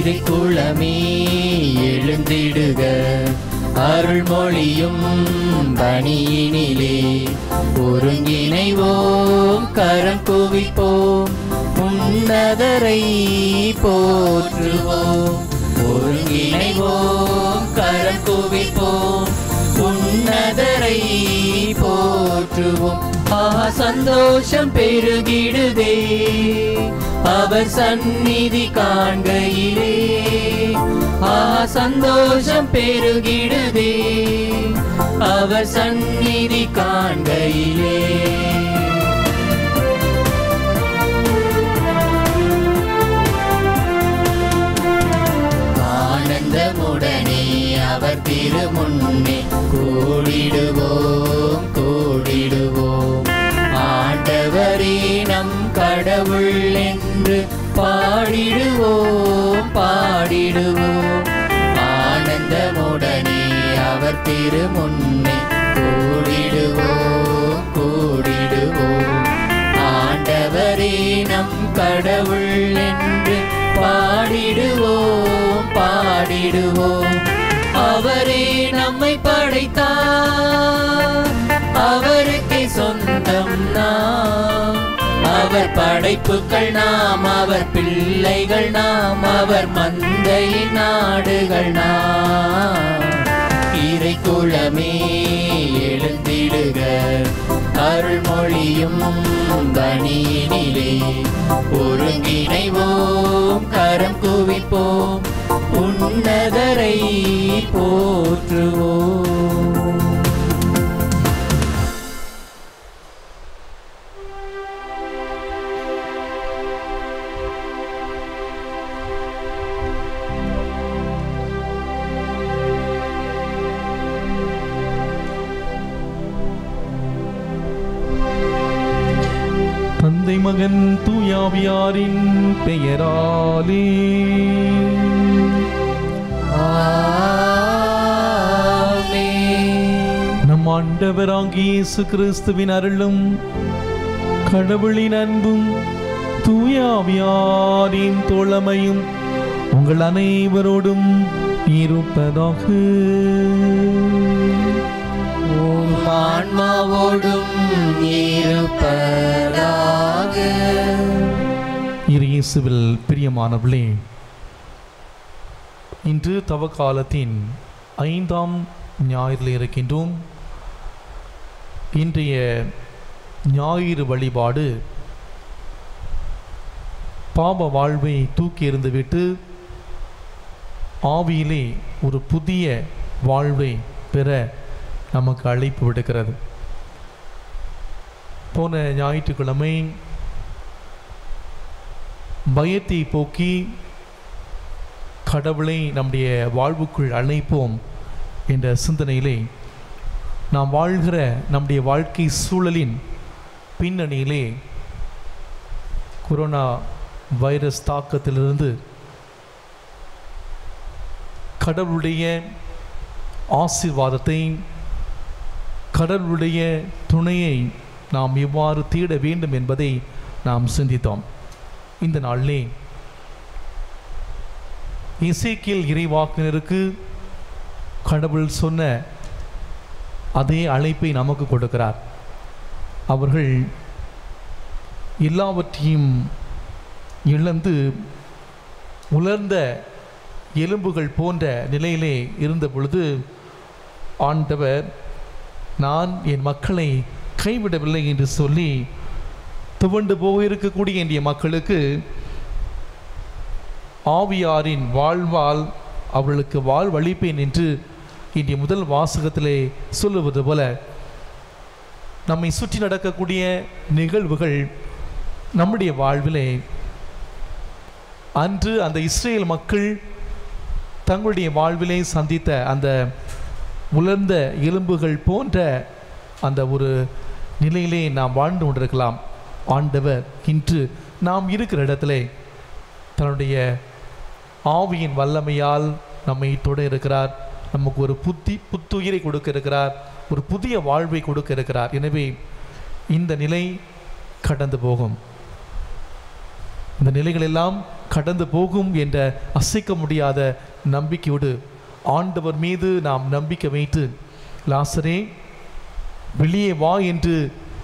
இறை குளமே எழுந்திடுக அருள்மொழியும் பணியினிலே ஒருங்கிணைவோம் கரம் குவிப்போம் உன்னதரை போற்றுவோம் ஒருங்கிணைவோம் கரம் குவிப்போம் உன்னதரை போற்றுவோம் ஆஹா சந்தோஷம் பெருகிடுதே அவர் சந்நிதி காண்கையிலே ஆஹா சந்தோஷம் பெருகிடுதே அவர் சந்நிதி காண்கையிலே ஆனந்தமுடனே அவர் திருமுன்னே கூடிடுவோம் கூடிடுவோம் ஆண்டவரே நம் கடவுள் என்று பாடிடுவோம் பாடிடுவோம் ஆனந்தமுடனே அவர் திருமுன்னே கூடிடுவோம் கூடிடுவோம் ஆண்டவரே நம் கடவுள் என்று பாடிடுவோம் பாடிடுவோம் அவரே நம்மை படைத்தார் அவருக்கே சொந்தம் நாம் அவர் படைப்புகள் நாம் அவர் பிள்ளைகள் நாம் அவர் மந்தை நாடுகள் நாம் இறை குளமே எழுந்திடுக அருள்மொழியும் பணியினிலே ஒருங்கிணைவோம் கரம் குவிப்போம் உன்னதரை போற்றுவோம் தந்தை மகன் தூயாவியாரின் பெயராலே ஆமென். நம் ஆண்டவராகிய இயேசு கிறிஸ்துவின் அருளும் கடவுளின் அன்பும் தூயாவியாரின் தோழமையும் உங்கள் அனைவரோடும் இருப்பதாக உம் ஆன்மாவோடும் இருப்பதாக இரு இயேசுவில் பிரியமானவர்களே இன்று தவக்காலத்தின் ஐந்தாம் ஞாயிறில் இருக்கின்றோம் இன்றைய ஞாயிறு வழிபாடு பாப வாழ்வை தூக்கி எறிந்துவிட்டு ஆவியிலே ஒரு புதிய வாழ்வை பெற நமக்கு அழைப்பு விடுக்கிறது போன ஞாயிற்றுக்கிழமை பயத்தை போக்கி கடவுளை நம்முடைய வாழ்வுக்குள் அழைப்போம் என்ற சிந்தனையிலே நாம் வாழ்கிற நம்முடைய வாழ்க்கை சூழலின் பின்னணியிலே கொரோனா வைரஸ் தாக்கத்திலிருந்து கடவுளுடைய ஆசீர்வாதத்தை கடவுளுடைய துணையை நாம் எவ்வாறு தேட வேண்டும் என்பதை நாம் சிந்தித்தோம் இந்த நாளிலே இசைக்கியல் இறைவாக்கினருக்கு கடவுள் சொன்ன அதே அழைப்பை நமக்கு கொடுக்கிறார் அவர்கள் எல்லாவற்றையும் இழந்து உலர்ந்த எலும்புகள் போன்ற நிலையிலே இருந்த பொழுது ஆண்டவர் நான் என் மக்களை கைவிடவில்லை என்று சொல்லி துவண்டு போயிருக்கக்கூடிய என்னுடைய மக்களுக்கு ஆவியாரின் வாழ்வால் அவர்களுக்கு வாழ்வழிப்பேன் என்று இன்றைய முதல் வாசகத்திலே சொல்லுவது போல நம்மை சுற்றி நடக்கக்கூடிய நிகழ்வுகள் நம்முடைய வாழ்விலே அன்று அந்த இஸ்ரேல் மக்கள் தங்களுடைய வாழ்விலே சந்தித்த அந்த உலர்ந்த எலும்புகள் போன்ற அந்த ஒரு நிலையிலே நாம் வாழ்ந்து கொண்டிருக்கலாம் ஆண்டவர் இன்று நாம் இருக்கிற இடத்திலே தன்னுடைய ஆவியின் வல்லமையால் நம்மை தொட இருக்கிறார் நமக்கு ஒரு புத்தி புத்துயிரை கொடுக்க இருக்கிறார் ஒரு புதிய வாழ்வை கொடுக்க இருக்கிறார் எனவே இந்த நிலை கடந்து போகும் இந்த நிலைகள் எல்லாம் கடந்து போகும் என்ற அசைக்க முடியாத நம்பிக்கையோடு ஆண்டவர் மீது நாம் நம்பிக்கை வைத்து லாசரே வெளியே வா என்று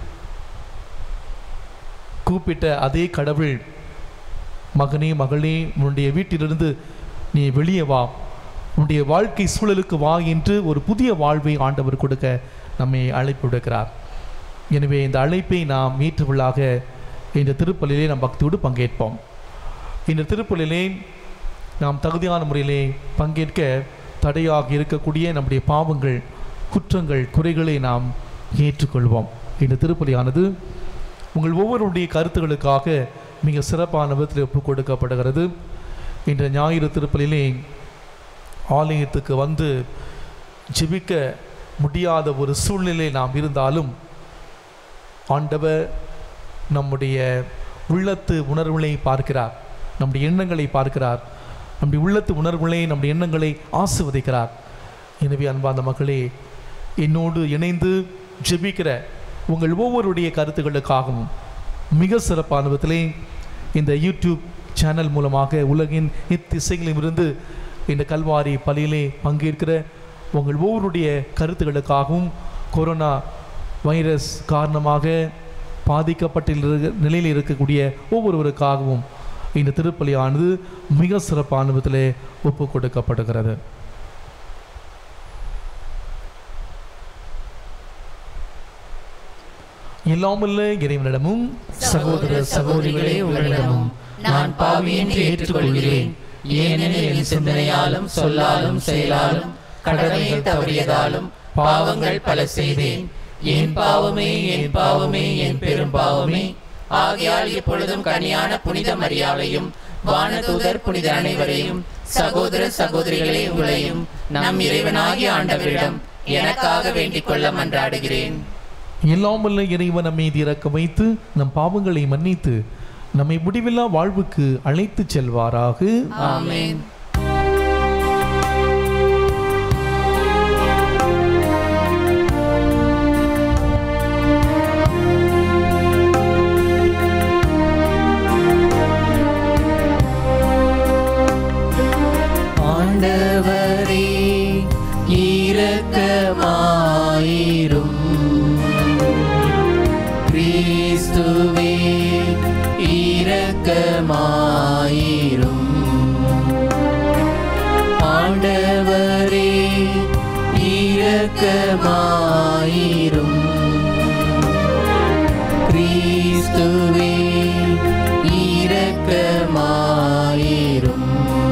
கூப்பிட்ட அதே கடவுள் மகனே மகளே உன்னுடைய வீட்டிலிருந்து நீ வெளியே வா உன்னுடைய வாழ்க்கை சூழலுக்கு வா என்று ஒரு புதிய வாழ்வை ஆண்டவர் கொடுக்க நம்மை அழைப்பு விடுக்கிறார் எனவே இந்த அழைப்பை நாம் ஏற்றுவதாக இந்த திருப்பலிலே நாம் பக்தியோடு பங்கேற்போம் இந்த திருப்பலிலே நாம் தகுதியான முறையிலே பங்கேற்க தடையாக இருக்கக்கூடிய நம்முடைய பாவங்கள் குற்றங்கள் குறைகளை நாம் ஏற்றுக்கொள்வோம் இந்த திருப்பலியானது உங்கள் ஒவ்வொருடைய கருத்துக்களுக்காக மிக சிறப்பான விதத்தில் ஒப்புக் கொடுக்கப்படுகிறது இன்று ஞாயிறு திருப்பலிலே ஆலயத்துக்கு வந்து ஜெபிக்க முடியாத ஒரு சூழ்நிலை நாம் இருந்தாலும் ஆண்டவர் நம்முடைய உள்ளத்து உணர்வுகளை பார்க்கிறார் நம்முடைய எண்ணங்களை பார்க்கிறார் நம்முடைய உள்ளத்து உணர்வுகளை நம்முடைய எண்ணங்களை ஆசிர்வதிக்கிறார் எனவே அன்பார்ந்த மக்களே என்னோடு இணைந்து ஜெபிக்கிற உங்கள் ஒவ்வொருடைய கருத்துக்களுக்காகவும் மிக சிறப்பான விதத்திலே இந்த யூடியூப் சேனல் மூலமாக உலகின் இத்திசைகளிலும் இருந்து இந்த கல்வாரி பலியிலே பங்கேற்கிற உங்கள் ஒவ்வொருடைய கருத்துக்களுக்காகவும் கொரோனா வைரஸ் காரணமாக பாதிக்கப்பட்ட நிலையில் இருக்கக்கூடிய ஒவ்வொருவருக்காகவும் இந்த திருப்பலியானது மிக சிறப்பான விதத்திலே ஒப்பு கொடுக்கப்படுகிறது இல்லாமல்ல இறைவனிடமும் சகோதர சகோதரிகளே உங்களிடமும் நான் பாவி என்று ஏற்றுக்கொள்கிறேன் ஏனெனில் என் சிந்தனையாலும் சொல்லாலும் செயலாலும் கடமையை தவறியதாலும் பாவங்கள் பல செய்தேன் என் பாவமே என் பாவமே என் பெரும் பாவமே ஆகையால் இப்பொழுதும் கனியான புனித மரியாதையும் வானதூதர் புனித அனைவரையும் சகோதர சகோதரிகளே உங்களையும் நம் இறைவனாகிய ஆண்டவரிடம் எனக்காக வேண்டிக் கொள்ள மன்றாடுகிறேன் இல்லாமல்ல இறைவன் நம்மை இறக்க வைத்து நம் பாவங்களை மன்னித்து நம்மை முடிவில்லா வாழ்வுக்கு அழைத்துச் செல்வாராக ஆமென் ஆண்டவரே இரக்கமாயிரும் கிறிஸ்துவே இரக்கமாயிரும் ஆண்டவரே இரக்கமாயிரும் கிறிஸ்துவே இரக்கமாயிரும்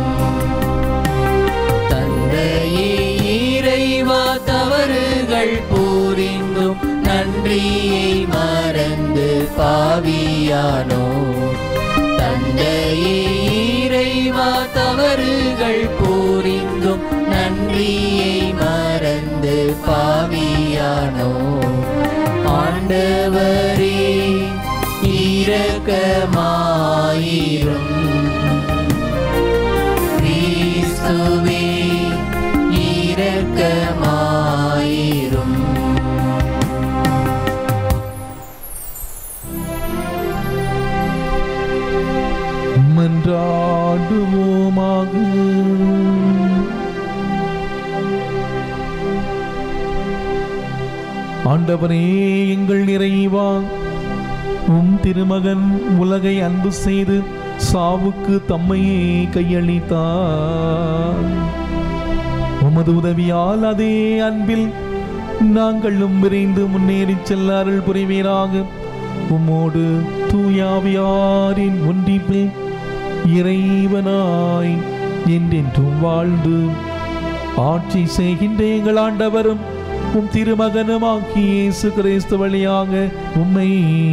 தந்தையே இறைவா தவறுகள் புரிந்தும் நன்றியை மறந்து பாவியானோ தந்தையே இறைவா தவறுகள் புரிந்தும் நன்றியை மறந்து பாவியானோ ஆண்டவரே இரக்கமாயிரும் கிறிஸ்துவே இரக்கமாயிரும் மன்றாடுவோமாக ஆண்டவரே எங்கள் நிறைவா உம் திருமகன் உலகை அன்பு செய்து சாவுக்கு தம்மையே கையளித்தார் உமது உதவியால் அதே அன்பில் நாங்களும் விரைந்து முன்னேறிச் செல்ல அருள் புரிவீராக உம்மோடு தூயாவியாரின் ஒன்றிப்பில் இறைவனாய் என்றென்றும் வாழ்ந்து ஆட்சி செய்கின்ற எங்கள் ஆண்டவரும் உம் திருமகனுமாக்கி இயேசு கிறிஸ்து வழியாக உம்மை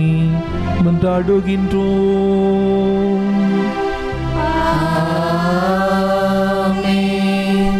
மன்றாடுகின்றோம் ஆமென்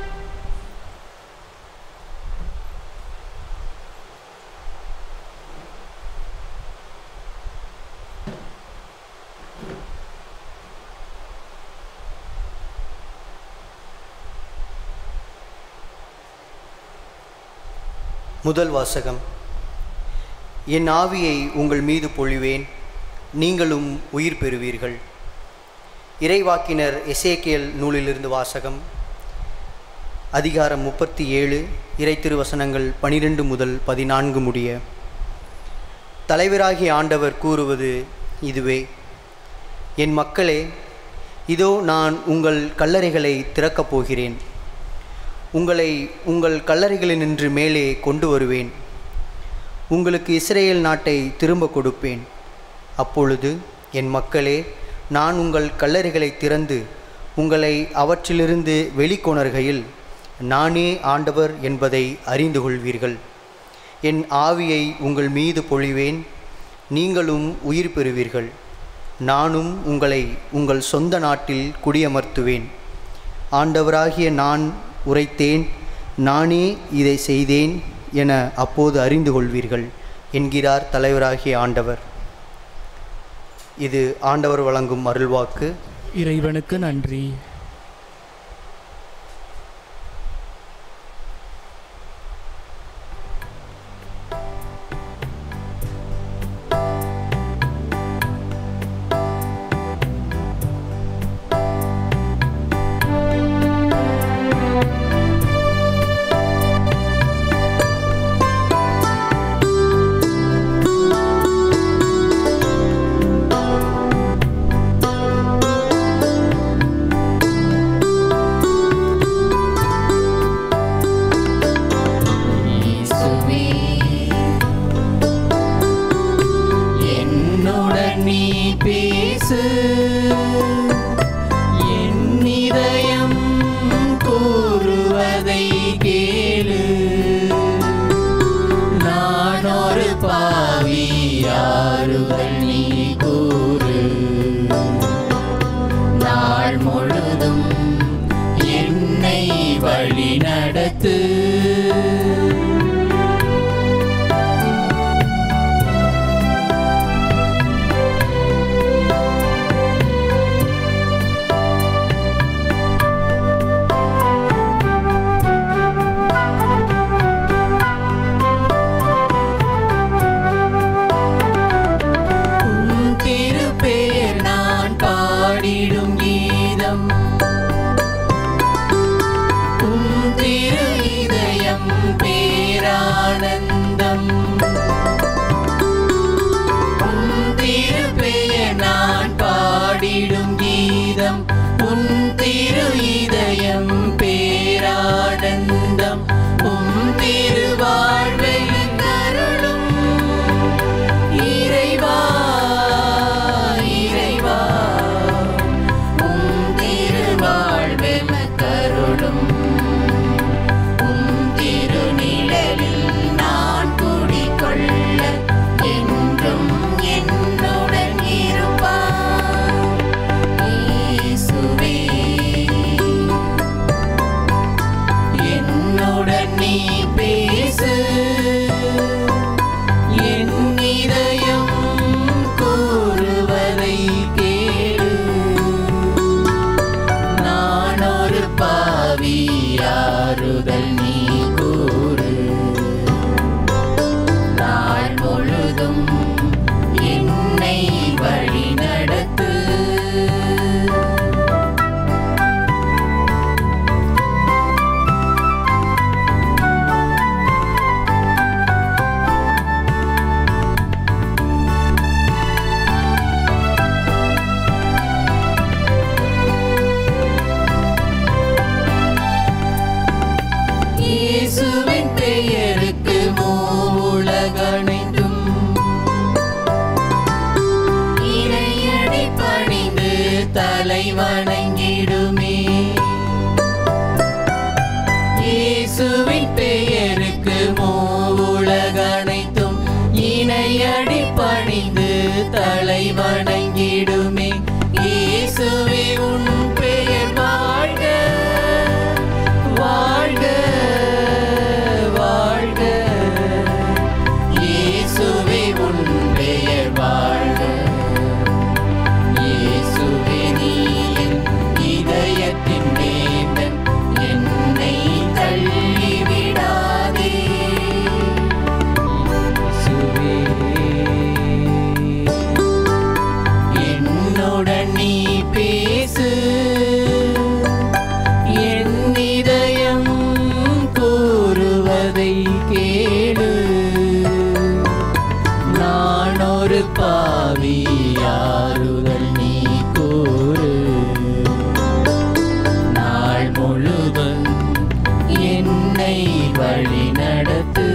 முதல் வாசகம் என் ஆவியை உங்கள் மீது பொழிவேன் நீங்களும் உயிர் பெறுவீர்கள் இறைவாக்கினர் எசேக்கியல் நூலிலிருந்து வாசகம் அதிகாரம் முப்பத்தி ஏழு இறை திருவசனங்கள் பனிரெண்டு முதல் பதினான்கு முடிய தலைவராகிய ஆண்டவர் கூறுவது இதுவே என் மக்களே இதோ நான் உங்கள் கல்லறைகளை திறக்கப் போகிறேன் உங்களை உங்கள் கல்லறைகளினின்று மேலே கொண்டு வருவேன் உங்களுக்கு இஸ்ரேல் நாட்டை திரும்ப கொடுப்பேன் அப்பொழுது என் மக்களே நான் உங்கள் கல்லறைகளை திறந்து உங்களை அவற்றிலிருந்து வெளிக்கொணர்கையில் நானே ஆண்டவர் என்பதை அறிந்து கொள்வீர்கள் என் ஆவியை உங்கள் மீது பொழிவேன் நீங்களும் உயிர் பெறுவீர்கள் நானும் உங்களை உங்கள் சொந்த நாட்டில் குடியமர்த்துவேன் ஆண்டவராகிய நான் உரைத்தேன் நானே இதை செய்தேன் என அப்போது அறிந்து கொள்வீர்கள் என்கிறார் தலைவராகிய ஆண்டவர் இது ஆண்டவர் வழங்கும் அருள்வாக்கு இறைவனுக்கு நன்றி இயேசுவே என்னுடன் நீ பேசு என் இதயம் கூறுவதை கேளு நான் ஒரு பாவி யாருகள் நீ கூறு நாள் முழுதும் என்னை வழி நடத்து உன் திருப்பேர் நான் பாடிடும் கீதம் உன் திரு இதயம் பேரானந்தம் உன் திருப்பெயர் நான் பாடிடும் கீதம் உன் திரு இதயம் பேரானந்தம் உன் திருவாழ்வை கருளும் இறைவா இறைவா உம் திருவாழ்வெம கருளும் உம் திருநிழலில் நான் குடிகொள்ள என்றும் என்னுடன் இருப்பார் இயேசுவே என்னுடன் நீ பேசு என் இதயம் கூறுவதை கேளு நான் ஒரு பாவி யாருதல் நீ கூறு நாள் முழுதும் என்னை வழி நடத்து இயேசுவின் பெயருக்கு மூவுலகனைந்தும் இறையடி பணிந்து தலை வணங்கிடுமே இயேசுவின் பெயருக்கு மூவுலகனைத்தும் இணையடி பணிந்து தலை வணங்கிடுமே இயேசுவே உன் பெயர் வாழ்க வாழ்க வாழ்க இயேசுவே உன் பெயர் வாழ்க இயேசுவே நீ என் இதயத்தின் வேந்தன் என்னை தள்ளிவிடாதே இயேசுவே என்னுடன் நீ பேசு பேசு என் இதயம் கூறுவதை கேளு நான் ஒரு பாவி யாருதல் நீ கூறு நாள் முழுவதும் என்னை வழி நடத்து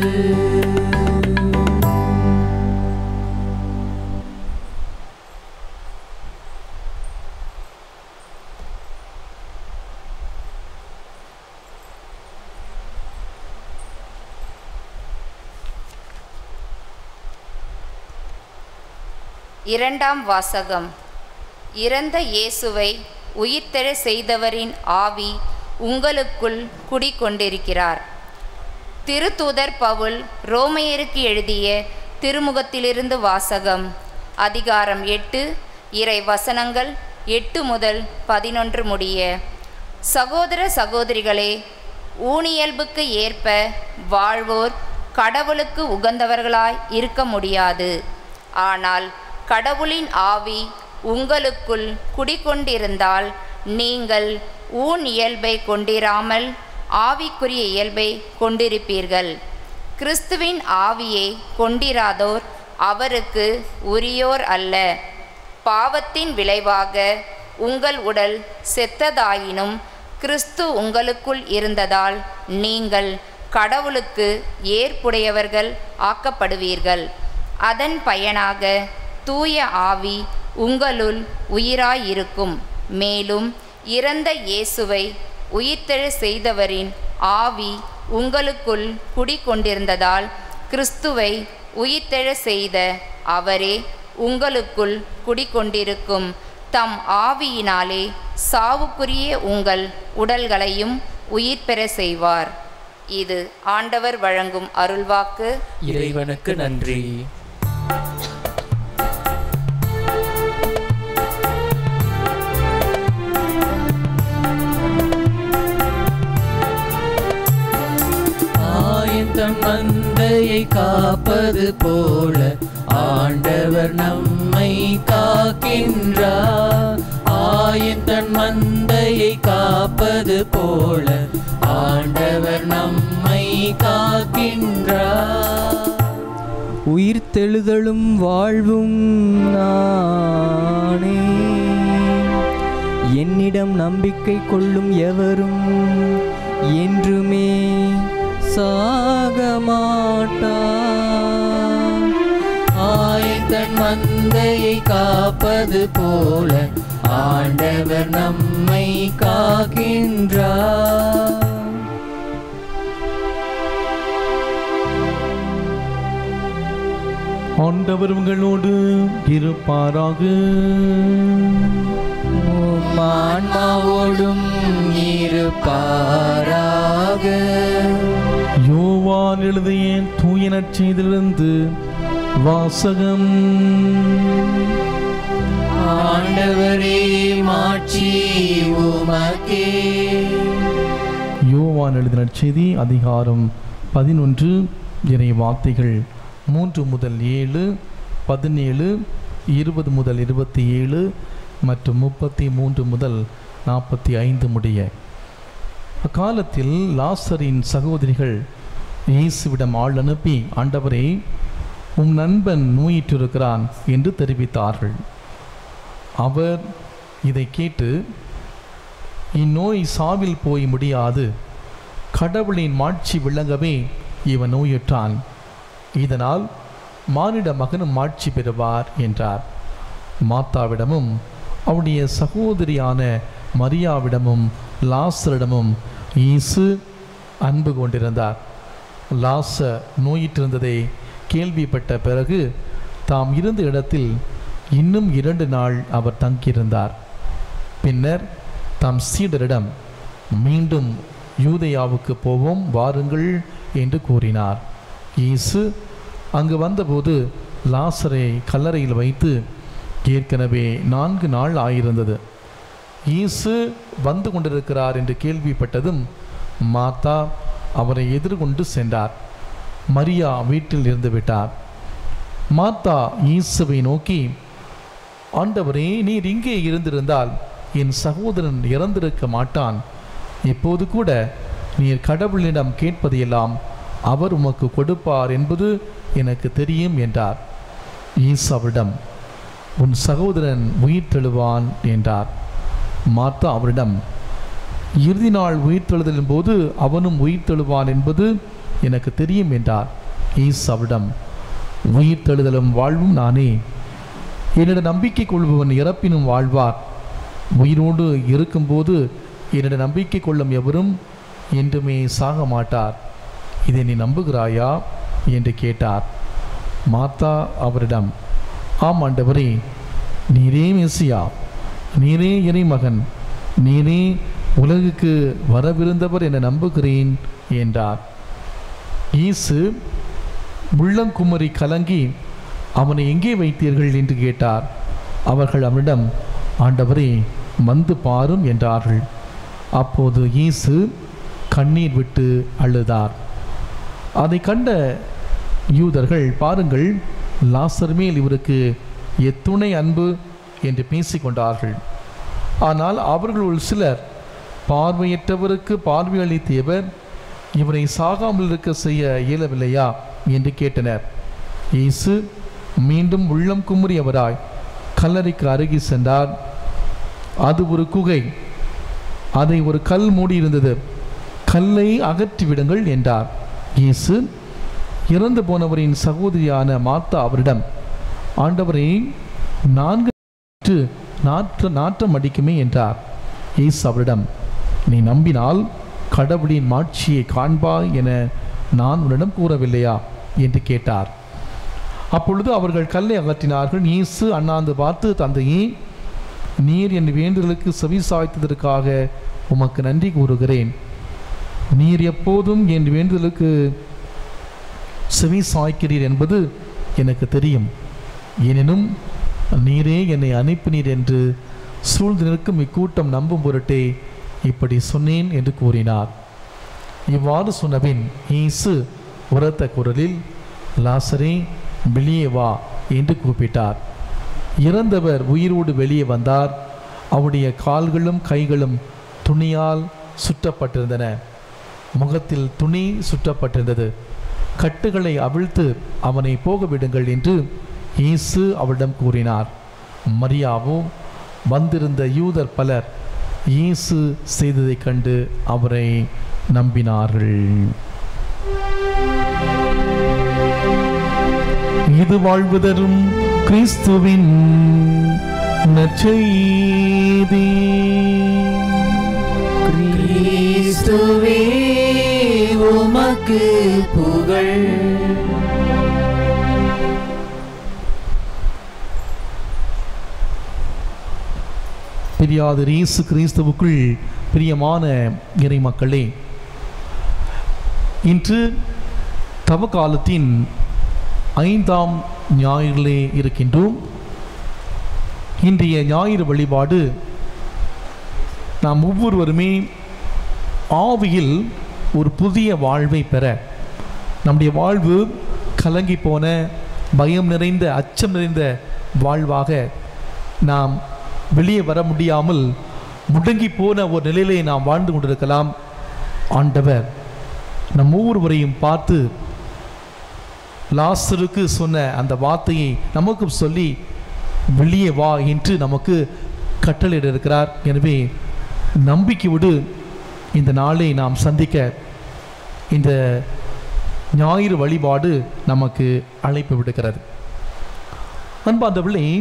இரண்டாம் வாசகம் இறந்த இயேசுவை உயிர்த்தெழ செய்தவரின் ஆவி உங்களுக்குள் குடிகொண்டிருக்கிறார் திருத்தூதர் பவுல் ரோமையருக்கு எழுதிய திருமுகத்திலிருந்து வாசகம் அதிகாரம் எட்டு இறை வசனங்கள் எட்டு முதல் பதினொன்று முடிய சகோதர சகோதரிகளே ஊனியல்புக்கு ஏற்ப வாழ்வோர் கடவுளுக்கு உகந்தவர்களாய் இருக்க முடியாது ஆனால் கடவுளின் ஆவி உங்களுக்குள் குடிகொண்டிருந்தால் நீங்கள் ஊன் இயல்பை கொண்டிராமல் ஆவிக்குரிய இயல்பை கொண்டிருப்பீர்கள் கிறிஸ்துவின் ஆவியை கொண்டிராதோர் அவருக்கு உரியோர் அல்ல பாவத்தின் விளைவாக உங்கள் உடல் செத்ததாயினும் கிறிஸ்து உங்களுக்குள் இருந்ததால் நீங்கள் கடவுளுக்கு ஏற்புடையவர்கள் ஆக்கப்படுவீர்கள் அதன் பயனாக தூய ஆவி உங்களுள் உயிராயிருக்கும் மேலும் இறந்த இயேசுவை உயிர்த்தெழ செய்தவரின் ஆவி உங்களுக்குள் குடிகொண்டிருந்ததால் கிறிஸ்துவை உயிர்த்தெழ செய்த அவரே உங்களுக்குள் குடிகொண்டிருக்கும் தம் ஆவியினாலே சாவுக்குரிய உங்கள் உடல்களையும் உயிர் பெற செய்வார் இது ஆண்டவர் வழங்கும் அருள்வாக்கு இறைவனுக்கு நன்றி ஆயத்தம் மந்தையை காப்பது போல ஆண்டவர் நம்மை காக்கின்றார் ஆயத்தன் மந்தையை காப்பது போல ஆண்டவர் நம்மை காக்கின்றார் உயிர்த்தெழுதலும் வாழ்வும் நானே என்னிடம் நம்பிக்கை கொள்ளும் எவரும் என்றுமே சாக மாட்டார் ஆயத்தன் மந்தையை காப்பது போல ஆண்டவர் நம்மை காக்கின்றார் ஆண்டவர் உங்களோடு இருப்பாராக உம் ஆன்மாவோடும் இருப்பாராக யோவான் எழுதிய தூய நற்செய்திலிருந்து வாசகம் ஆண்டவரே மாட்சி உமக்கே யோவான் எழுதின நற்செய்தி அதிகாரம் பதினொன்று இறை வார்த்தைகள் மூன்று முதல் ஏழு பதினேழு இருபது முதல் இருபத்தி ஏழு மற்றும் முப்பத்தி மூன்று முதல் நாற்பத்தி ஐந்து முடிய அக்காலத்தில் லாசரின் சகோதரிகள் இயேசுவிடம் ஆள் அனுப்பி ஆண்டவரே உம் நண்பன் நோயிற்றிருக்கிறான் என்று தெரிவித்தார்கள் அவர் இதை கேட்டு இந்நோய் சாவில் போய் முடியாது கடவுளின் மாட்சி விளங்கவே இவன் நோயுற்றான் இதனால் மானிட மகனும் மாட்சி பெறுவார் என்றார் மாத்தாவிடமும் அவருடைய சகோதரியான மரியாவிடமும் லாசரிடமும் இயேசு அன்பு கொண்டிருந்தார் லாச நோயிற்றிருந்ததை கேள்விப்பட்ட பிறகு தாம் இருந்த இடத்தில் இன்னும் இரண்டு நாள் அவர் தங்கியிருந்தார் பின்னர் தம் சீடரிடம் மீண்டும் யூதேயாவுக்கு போவோம் வாருங்கள் என்று கூறினார் இயேசு அங்கு வந்தபோது லாசரை கல்லறையில் வைத்து ஏற்கனவே நான்கு நாள் ஆயிருந்தது இயேசு வந்து கொண்டிருக்கிறார் என்று கேள்விப்பட்டதும் மாத்தா அவரை எதிர்கொண்டு சென்றார் மரியா வீட்டில் இருந்து விட்டார் மாத்தா இயேசுவை நோக்கி ஆண்டவரே நீர் இங்கே இருந்திருந்தால் என் சகோதரன் இறந்திருக்க மாட்டான் இப்போது கூட நீர் கடவுளிடம் கேட்பதையெல்லாம் அவர் உமக்கு கொடுப்பார் என்பது எனக்கு தெரியும் என்றார் ஈசாவிடம் உன் சகோதரன் உயிர்த்தெழுவான் என்றார் மார்த்தா அவரிடம் இறுதி நாள் உயிர்த்தெழுதலின் போது அவனும் உயிர்த்தெழுவான் என்பது எனக்கு தெரியும் என்றார் ஈசாவிடம் உயிர்த்தெழுதலும் வாழ்வும் நானே என்னிடம் நம்பிக்கை கொள்பவன் இறப்பினும் வாழ்வார் உயிரோடு இருக்கும்போது என்னிடம் நம்பிக்கை கொள்ளும் எவரும் என்றுமே சாக மாட்டார் இதை நீ நம்புகிறாயா என்று கேட்டார் மாத்தா அவரிடம் ஆம் ஆண்டவரே நீரே மெசியா நீரே இறைமகன் நீரே உலகுக்கு வரவிருந்தவர் என நம்புகிறேன் என்றார் இயேசு உள்ளங்குமரி கலங்கி அவனை எங்கே வைத்தீர்கள் என்று கேட்டார் அவர்கள் அவனிடம் ஆண்டவரே வந்து பாரும் என்றார்கள் அப்போது இயேசு கண்ணீர் விட்டு அழுதார் அதை கண்ட யூதர்கள் பாருங்கள் லாசர் மேல் இவருக்கு எத்துணை அன்பு என்று பேசிக்கொண்டார்கள் ஆனால் அவர்களுள் சிலர் பார்வையற்றவருக்கு பார்வை அளித்தவர் இவரை சாகாமல் இருக்க செய்ய இயலவில்லையா என்று கேட்டனர் இயேசு மீண்டும் உள்ளம் குமுறியவராய் கல்லறைக்கு அருகே சென்றார் அது ஒரு குகை அதை ஒரு கல் மூடியிருந்தது கல்லை அகற்றி விடுங்கள் என்றார் இயேசு இறந்து போனவரின் சகோதரியான மார்த்தா அவரிடம் ஆண்டவரை நான்கு நாற்று நாற்ற நாற்றம் அடிக்குமே என்றார் இயேசு அவரிடம் நீ நம்பினால் கடவுளின் மாட்சியை காண்பாய் என நான் உன்னிடம் கூறவில்லையா என்று கேட்டார் அப்பொழுது அவர்கள் கல்லை அகற்றினார்கள் இயேசு அண்ணாந்து பார்த்து தந்தையே நீர் என் வேண்டுதலுக்கு செவி சாய்த்ததற்காக உமக்கு நன்றி கூறுகிறேன் நீர் எப்போதும் என் வேண்டுதலுக்கு செவி சாய்க்கிறீர் என்பது எனக்கு தெரியும் எனினும் நீரே என்னை அனுப்பினீர் என்று சூழ்ந்து நிற்கும் இக்கூட்டம் நம்பும் பொருட்டே இப்படி சொன்னேன் என்று கூறினார் இவ்வாறு சொன்னபின் இயேசு உரத்த குரலில் லாசரே வெளியே வா என்று கூப்பிட்டார் இறந்தவர் உயிரோடு வெளியே வந்தார் அவருடைய கால்களும் கைகளும் துணியால் சுற்றப்பட்டிருந்தன முகத்தில் துணி சுற்றப்பட்டிருந்தது கட்டுகளை அவிழ்த்து அவனை போக விடுங்கள் என்று இயேசு அவரிடம் கூறினார் மரியாவோ வந்திருந்த யூதர் பலர் இயேசு செய்ததைக் கண்டு அவரை நம்பினார்கள் இது வாழ்வுதரும் கிறிஸ்துவின் நற்செய்தி கிறிஸ்துவே உமக்கு புகழ் பிரியாத இயேசு கிறிஸ்துவுக்குள் பிரியமான இறை மக்களே இன்று தவக்காலத்தின் ஐந்தாம் ஞாயிறிலே இருக்கின்றோம் இன்றைய ஞாயிறு வழிபாடு நாம் ஒவ்வொருவருமே ஆவியில் ஒரு புதிய வாழ்வை பெற நம்முடைய வாழ்வு கலங்கி போன பயம் நிறைந்த அச்சம் நிறைந்த வாழ்வாக நாம் வெளியே வர முடியாமல் முடங்கி போன ஒரு நிலையிலே நாம் வாழ்ந்து கொண்டிருக்கலாம் ஆண்டவர் நம் ஒவ்வொருவரையும் பார்த்து லாசருக்கு சொன்ன அந்த வார்த்தையை நமக்கும் சொல்லி வெளியே வா என்று நமக்கு கட்டளையிட இருக்கிறார் எனவே நம்பிக்கையோடு இந்த நாளை நாம் சந்திக்க இந்த ஞாயிறு வழிபாடு நமக்கு அழைப்பு விடுக்கிறது அன்பார்ந்தவர்களே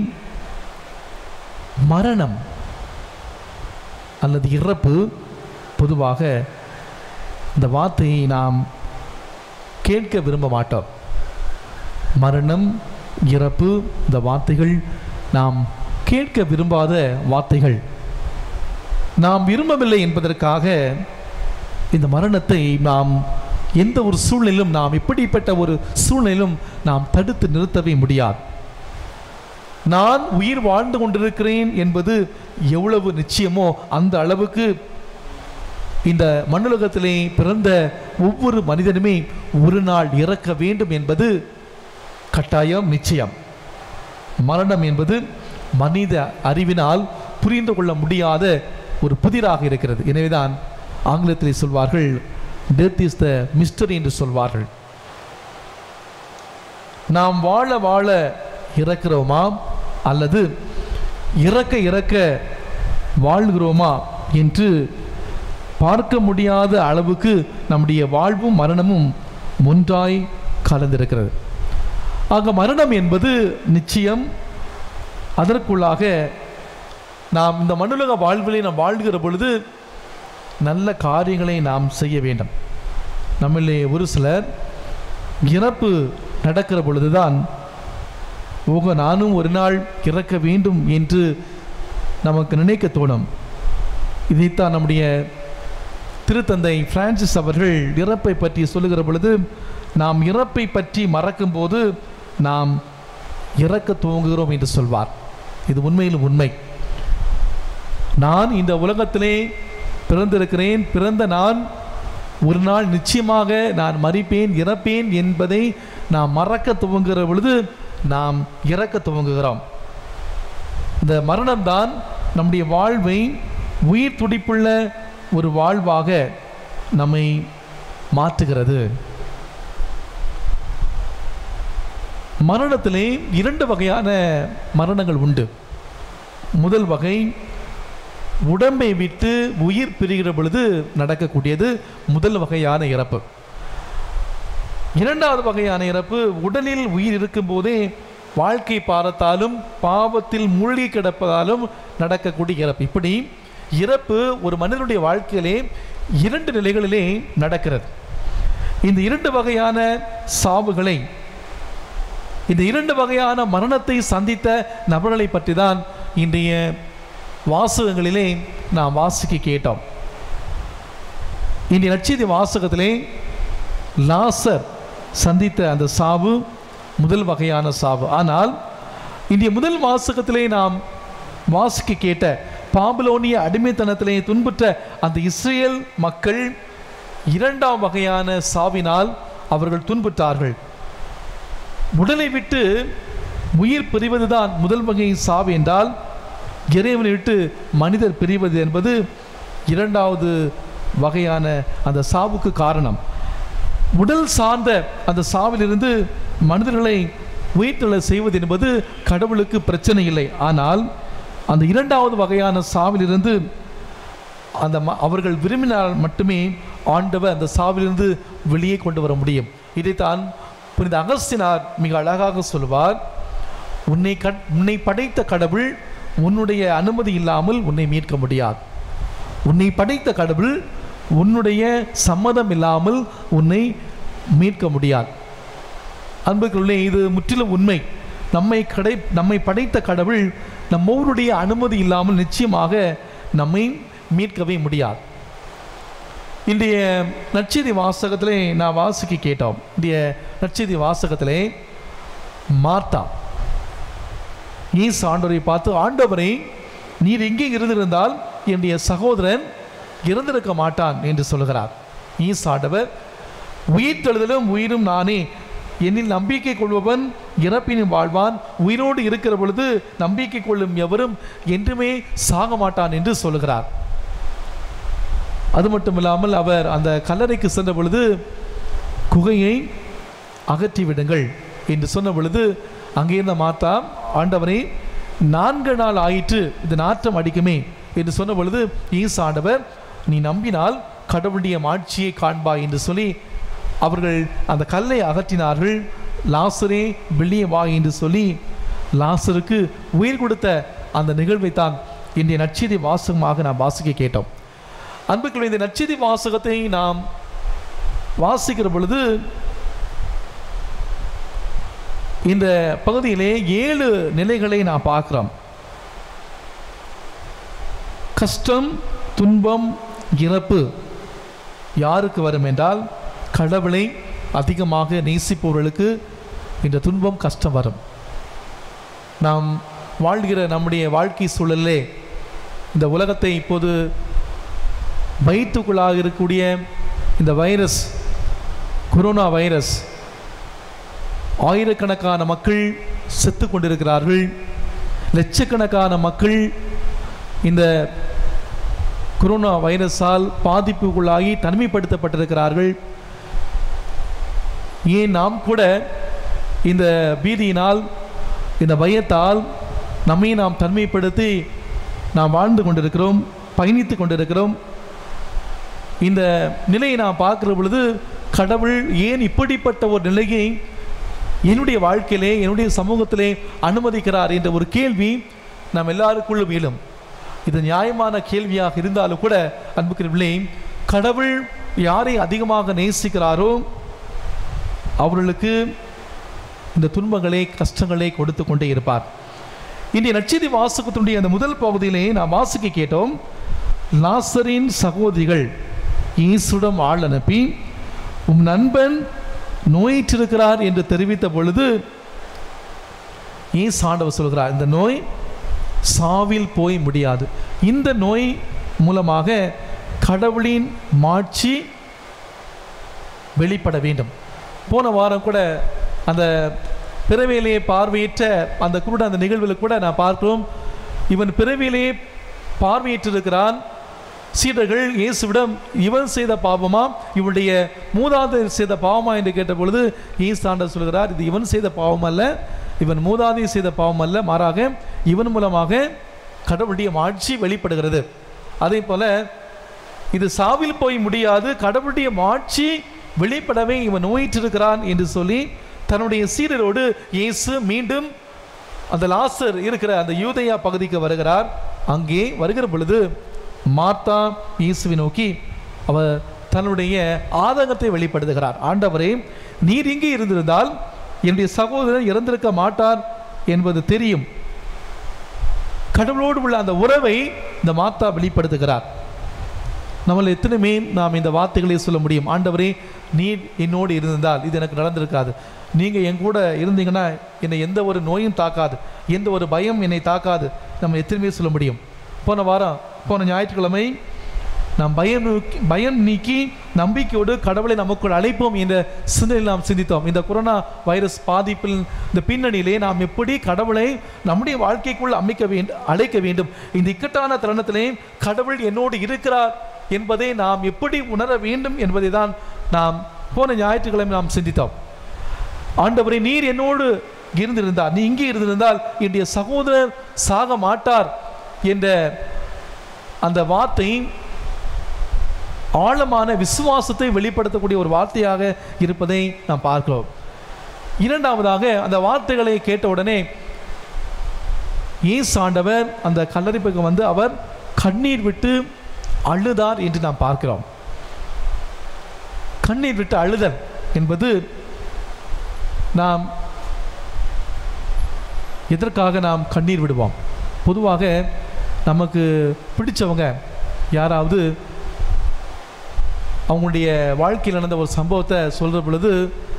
மரணம் அல்லது இறப்பு பொதுவாக இந்த வார்த்தையை நாம் கேட்க விரும்ப மாட்டோம் மரணம் இறப்பு இந்த வார்த்தைகள் நாம் கேட்க விரும்பாத வார்த்தைகள் நாம் விரும்பவில்லை என்பதற்காக இந்த மரணத்தை நாம் எந்த ஒரு சூழ்நிலையிலும் நாம் இப்படிப்பட்ட ஒரு சூழ்நிலையிலும் நாம் தடுத்து நிறுத்தவே முடியாது நான் உயிர் வாழ்ந்து கொண்டிருக்கிறேன் என்பது எவ்வளவு நிச்சயமோ அந்த அளவுக்கு இந்த மண்ணுலகத்திலே பிறந்த ஒவ்வொரு மனிதனுமே ஒரு நாள் இறக்க வேண்டும் என்பது கட்டாயம் நிச்சயம் மரணம் என்பது மனித அறிவினால் புரிந்து கொள்ள முடியாத ஒரு புதிராக இருக்கிறது எனவேதான் ஆங்கிலத்தில் சொல்வார்கள் டெத் இஸ் த மிஸ்டரி என்று சொல்வார்கள் நாம் வாழ வாழ இறக்கிறோமா அல்லது இறக்க இறக்க வாழ்கிறோமா என்று பார்க்க முடியாத அளவுக்கு நம்முடைய வாழ்வும் மரணமும் ஒன்றாய் கலந்திருக்கிறது ஆக மரணம் என்பது நிச்சயம் அதற்குள்ளாக நாம் இந்த மண்ணுலக வாழ்விலே நாம் வாழ்கிற பொழுது நல்ல காரியங்களை நாம் செய்ய வேண்டும் நம்மளே ஒரு சிலர் இறப்பு நடக்கிற பொழுதுதான் ஓக நானும் ஒரு நாள் இறக்க வேண்டும் என்று நமக்கு நினைக்க தோணும் இதைத்தான் நம்முடைய திருத்தந்தை பிரான்சிஸ் அவர்கள் இறப்பை பற்றி சொல்லுகிற பொழுது நாம் இறப்பை பற்றி மறக்கும்போது நாம் இறக்க துவங்குகிறோம் என்று சொல்வார் இது உண்மையிலும் உண்மை நான் இந்த உலகத்திலே பிறந்திருக்கிறேன் பிறந்த நான் ஒரு நாள் நிச்சயமாக நான் மறிப்பேன் இறப்பேன் என்பதை நாம் மறக்க துவங்குகிற பொழுது நாம் இறக்க துவங்குகிறோம் இந்த மரணம்தான் நம்முடைய வாழ்வை உயிர் துடிப்புள்ள ஒரு வாழ்வாக நம்மை மாற்றுகிறது மரணத்திலே இரண்டு வகையான மரணங்கள் உண்டு முதல் வகை உடம்பை விட்டு உயிர் பிரிகிற பொழுது நடக்கக்கூடியது முதல் வகையான இறப்பு இரண்டாவது வகையான இறப்பு உடலில் உயிர் இருக்கும்போதே வாழ்க்கை பாரத்தாலும் பாவத்தில் மூழ்கி கிடப்பதாலும் நடக்கக்கூடிய இறப்பு இப்படி இறப்பு ஒரு மனிதனுடைய வாழ்க்கையிலே இரண்டு நிலைகளிலே நடக்கிறது இந்த இரண்டு வகையான சாவுகளை இந்த இரண்டு வகையான மரணத்தை சந்தித்த நபர்களை பற்றி தான் இன்றைய வாசகங்களிலே நாம் வாசிக்க கேட்டோம் இன்றைய நட்சத்திர வாசகத்திலே லாசர் சந்தித்த அந்த சாவு முதல் வகையான சாவு ஆனால் இன்றைய முதல் வாசகத்திலே நாம் வாசிக்க கேட்ட பாபிலோனிய அடிமைத்தனத்திலே துன்புற்ற அந்த இஸ்ரேல் மக்கள் இரண்டாம் வகையான சாவினால் அவர்கள் துன்புற்றார்கள் உடலை விட்டு உயிர் பிரிவதுதான் முதல் வகை சாவு என்றால் இறைவனை விட்டு மனிதர் பிரிவது என்பது இரண்டாவது வகையான அந்த சாவுக்கு காரணம் உடல் சார்ந்த அந்த சாவிலிருந்து மனிதர்களை உயிர்த்தெழ செய்வது என்பது கடவுளுக்கு பிரச்சனை இல்லை ஆனால் அந்த இரண்டாவது வகையான சாவிலிருந்து அந்த ம- அவர்கள் விரும்பினால் மட்டுமே ஆண்டவர் அந்த சாவிலிருந்து வெளியே கொண்டு வர முடியும் இதைத்தான் புனித அகஸ்தினார் மிக அழகாக சொல்வார் உன்னை கட் உன்னை படைத்த கடவுள் உன்னுடைய அனுமதி இல்லாமல் உன்னை மீட்க முடியாது உன்னை படைத்த கடவுள் உன்னுடைய சம்மதம் இல்லாமல் உன்னை மீட்க முடியாது அன்புக்குள்ளே இது முற்றிலும் உண்மை நம்மை கடை நம்மை படைத்த கடவுள் நம்மோருடைய அனுமதி இல்லாமல் நிச்சயமாக நம்மை மீட்கவே முடியாது இன்றைய நற்செய்தி வாசகத்திலே நான் வாசிக்க கேட்டோம் இன்றைய நற்செய்தி வாசகத்திலே மார்த்தா ஈஸ் ஆண்டவரை பார்த்து ஆண்டவரை நீர் எங்கே இருந்திருந்தால் என்னுடைய சகோதரன் இறந்திருக்க மாட்டான் என்று சொல்கிறார் ஈஸ் ஆண்டவர் உயிர்த்தெழுதலும் உயிரும் நானே என்னில் நம்பிக்கை கொள்பவன் இறப்பினும் வாழ்வான் உயிரோடு இருக்கிற பொழுது நம்பிக்கை கொள்ளும் எவரும் என்றுமே சாக மாட்டான் என்று சொல்கிறார் அது மட்டும் இல்லாமல் அவர் அந்த கல்லறைக்கு சென்ற பொழுது குகையை அகற்றி விடுங்கள் என்று சொன்ன பொழுது அங்கே இருந்த மாத்தா ஆண்டவரே நான்கு நாள் ஆயிற்று இது நாற்றம் அடிக்குமே என்று சொன்ன பொழுது ஈசா ஆண்டவர் நீ நம்பினால் கடவுளுடைய மாட்சியை காண்பாய் என்று சொல்லி அவர்கள் அந்த கல்லை அகற்றினார்கள் லாசரே வெளியே வா என்று சொல்லி லாசருக்கு உயிர் கொடுத்த அந்த நிகழ்வை தான் இன்றைய நற்செய்தி வாசகமாக நாம் வாசிக்க கேட்டோம் அன்புக்குள்ள இந்த நற்செய்தி வாசகத்தை நாம் வாசிக்கிற பொழுது இந்த பகுதியிலே ஏழு நிலைகளை நாம் பார்க்கிறோம் கஷ்டம் துன்பம் இறப்பு யாருக்கு வரும் என்றால் கடவுளை அதிகமாக நேசிப்பவர்களுக்கு இந்த துன்பம் கஷ்டம் வரும் நாம் வாழ்கிற நம்முடைய வாழ்க்கை சூழலிலே இந்த உலகத்தை இப்போது வயிற்றுக்குள்ளாக இருக்கக்கூடிய இந்த வைரஸ் கொரோனா வைரஸ் ஆயிரக்கணக்கான மக்கள் செத்து கொண்டிருக்கிறார்கள் லட்சக்கணக்கான மக்கள் இந்த கொரோனா வைரஸால் பாதிப்புக்குள்ளாகி தனிமைப்படுத்தப்பட்டிருக்கிறார்கள் ஏன் நாம் கூட இந்த பீதியினால் இந்த பயத்தால் நம்மை நாம் தனிமைப்படுத்தி நாம் வாழ்ந்து கொண்டிருக்கிறோம் பயணித்து கொண்டிருக்கிறோம் இந்த நிலையை நான் பார்க்கிற பொழுது கடவுள் ஏன் இப்படிப்பட்ட ஒரு நிலையை என்னுடைய வாழ்க்கையிலே என்னுடைய சமூகத்திலே அனுமதிக்கிறார் என்ற ஒரு கேள்வி நாம் எல்லாருக்குள்ளும் இயலும் இது நியாயமான கேள்வியாக இருந்தாலும் கூட அன்புக்குரியவர்களே கடவுள் யாரை அதிகமாக நேசிக்கிறாரோ அவர்களுக்கு இந்த துன்பங்களை கஷ்டங்களை கொடுத்து கொண்டே இருப்பார் இன்றைய நட்சதி வாசகத்தினுடைய அந்த முதல் பகுதியிலே நாம் வாசிக்க கேட்டோம் லாசரின் சகோதரிகள் இயேசுடம் ஆள் அனுப்பி உம் நண்பன் நோயிற்றிருக்கிறார் என்று தெரிவித்த பொழுது இயேசு ஆண்டவர் சொல்கிறார் இந்த நோய் சாவில் போய் முடியாது இந்த நோய் மூலமாக கடவுளின் மாட்சி வெளிப்பட வேண்டும் போன வாரம் கூட அந்த பிறவியிலேயே பார்வையற்ற அந்த குருட அந்த நிகழ்வில் கூட நான் பார்க்கிறோம் இவன் பிறவியிலேயே பார்வையற்றிருக்கிறான் சீடர்கள் இயேசுவிடம் இவன் செய்த பாவமா இவனுடைய மூதாதையர் செய்த பாவமா என்று கேட்ட பொழுது இயேசு ஆண்டவர் சொல்கிறார் இது இவன் செய்த பாவம் அல்ல இவன் மூதாதையர் செய்த பாவம் அல்ல மாறாக இவன் மூலமாக கடவுளுடைய மாட்சி வெளிப்படுகிறது அதே போல இது சாவில் போய் முடியாது கடவுளுடைய மாட்சி வெளிப்படவே இவன் நோயிற்றிருக்கிறான் என்று சொல்லி தன்னுடைய சீடரோடு இயேசு மீண்டும் அந்த லாசர் இருக்கிற அந்த யூதயா பகுதிக்கு வருகிறார் அங்கே வருகிற பொழுது மார்த்தா இயேசுவை நோக்கி அவர் தன்னுடைய ஆதங்கத்தை வெளிப்படுத்துகிறார் ஆண்டவரே நீர் இங்கே இருந்திருந்தால் என்னுடைய சகோதரன் இறந்திருக்க மாட்டார் என்பது தெரியும் கடவுளோடு உள்ள அந்த உறவை இந்த மாத்தா வெளிப்படுத்துகிறார் நம்மள எத்தனை மேல் நாம் இந்த வார்த்தைகளை சொல்ல முடியும் ஆண்டவரே நீர் என்னோடு இருந்திருந்தால் இது எனக்கு நடந்திருக்காது நீங்கள் என் கூட இருந்தீங்கன்னா என்னை எந்த ஒரு நோயும் தாக்காது எந்த ஒரு பயம் என்னை தாக்காது நம்ம எத்தனை பேர் சொல்ல முடியும் போன வாரம் போன ஞாயிற்றுக்கிழமை நாம் பயம் நோக்கி பயம் நீக்கி நம்பிக்கையோடு கடவுளை நமக்குள் அழைப்போம் என்ற சிந்தனையில் நாம் சிந்தித்தோம் இந்த கொரோனா வைரஸ் பாதிப்பில் இந்த பின்னணியிலே நாம் எப்படி கடவுளை நம்முடைய வாழ்க்கைக்குள் அமைக்க வேண்டும் அழைக்க வேண்டும் இந்த இக்கட்டான தருணத்திலே கடவுள் என்னோடு இருக்கிறார் என்பதை நாம் எப்படி உணர வேண்டும் என்பதை தான் நாம் போன ஞாயிற்றுக்கிழமை நாம் சிந்தித்தோம் ஆண்டவரை நீர் என்னோடு இருந்திருந்தார் நீ இங்கே இருந்திருந்தால் என்னுடைய சகோதரர் சாக மாட்டார் என்ற அந்த வார்த்தை ஆழமான விசுவாசத்தை வெளிப்படுத்தக்கூடிய ஒரு வார்த்தையாக இருப்பதை நாம் பார்க்கிறோம் இரண்டாவதாக அந்த வார்த்தைகளை கேட்ட உடனே இயேசு ஆண்டவர் அந்த கல்லறை பக்கம் வந்து அவர் கண்ணீர் விட்டு அழுதார் என்று நாம் பார்க்கிறோம் கண்ணீர் விட்டு அழுதல் என்பது நாம் எதற்காக நாம் கண்ணீர் விடுவோம் பொதுவாக நமக்கு பிடிச்சவங்க யாராவது அவங்களுடைய வாழ்க்கையில் நடந்த ஒரு சம்பவத்தை சொல்கிற பொழுது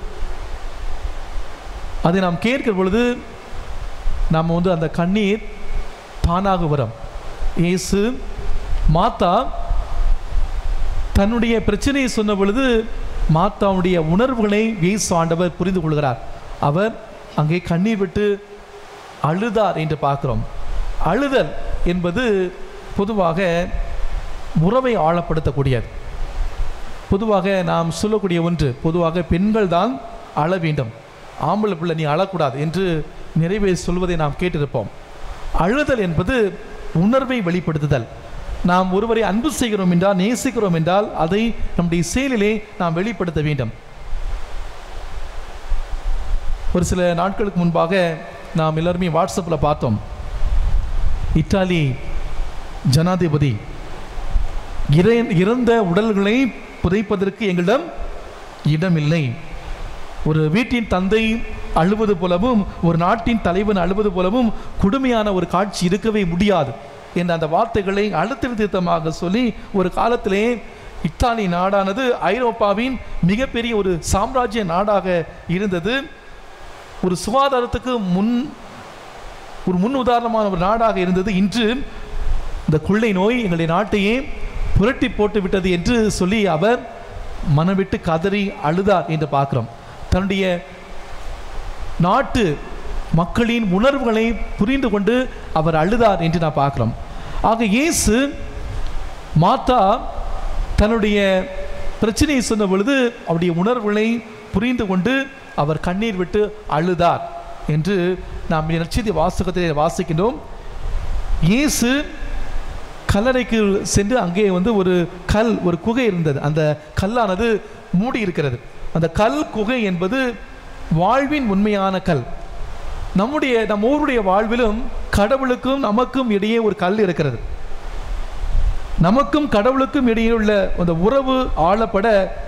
அதை நாம் கேட்கிற பொழுது நாம் வந்து அந்த கண்ணீர் தானாக வரும் இயேசு மாத்தா தன்னுடைய பிரச்சனையை சொன்ன பொழுது மாத்தாவுடைய உணர்வுகளை இயேசு ஆண்டவர் புரிந்து கொள்கிறார் அவர் அங்கே கண்ணீர் விட்டு அழுதார் என்று பார்க்கிறோம் அழுதல் என்பது பொதுவாக உறவை ஆழப்படுத்தக்கூடியது பொதுவாக நாம் சொல்லக்கூடிய ஒன்று பொதுவாக பெண்கள் தான் அழ வேண்டும் ஆம்பளை பிள்ளை நீ அழக்கூடாது என்று நிறைவே சொல்வதை நாம் கேட்டிருப்போம் அழுதல் என்பது உணர்வை வெளிப்படுத்துதல் நாம் ஒருவரை அன்பு செய்கிறோம் என்றால் நேசிக்கிறோம் என்றால் அதை நம்முடைய செயலிலே நாம் வெளிப்படுத்த வேண்டும் ஒரு சில நாட்களுக்கு முன்பாக நாம் எல்லாருமே வாட்ஸ்அப்பில் பார்த்தோம் இத்தாலி ஜனாதிபதி இறை- இறந்த உடல்களை புதைப்பதற்கு எங்களிடம் இடமில்லை ஒரு வீட்டின் தந்தை அழுவது போலவும் ஒரு நாட்டின் தலைவன் அழுவது போலவும் கொடுமையான ஒரு காட்சி இருக்கவே முடியாது என்ற அந்த வார்த்தைகளை அழுத்த திருத்தமாக சொல்லி ஒரு காலத்திலே இத்தாலி நாடானது ஐரோப்பாவின் மிகப்பெரிய ஒரு சாம்ராஜ்ய நாடாக இருந்தது ஒரு சுகாதாரத்துக்கு முன் ஒரு முன் உதாரணமான ஒரு நாடாக இருந்தது இன்று இந்த கொள்ளை நோய் எங்களுடைய நாட்டையே புரட்டி போட்டு விட்டது என்று சொல்லி அவர் மனவிட்டு கதறி அழுதார் என்று பார்க்கிறோம் தன்னுடைய நாட்டு மக்களின் உணர்வுகளை புரிந்து கொண்டு அவர் அழுதார் என்று நான் பார்க்கிறோம் ஆக இயேசு மாத்தா தன்னுடைய பிரச்சனையை சொன்ன பொழுது அவருடைய உணர்வுகளை புரிந்து கொண்டு அவர் கண்ணீர் விட்டு அழுதார் என்று நாம் நட்சத்திர வாசகத்தை வாசிக்கின்றோம் இயேசு கல்லறைக்கு சென்று அங்கே வந்து ஒரு கல் ஒரு குகை இருந்தது அந்த கல்லானது மூடி இருக்கிறது அந்த கல் குகை என்பது வாழ்வின் உண்மையான கல் நம்முடைய நம் ஊருடைய வாழ்விலும் கடவுளுக்கும் நமக்கும் இடையே ஒரு கல் இருக்கிறது நமக்கும் கடவுளுக்கும் இடையே உள்ள அந்த உறவு ஆளப்பட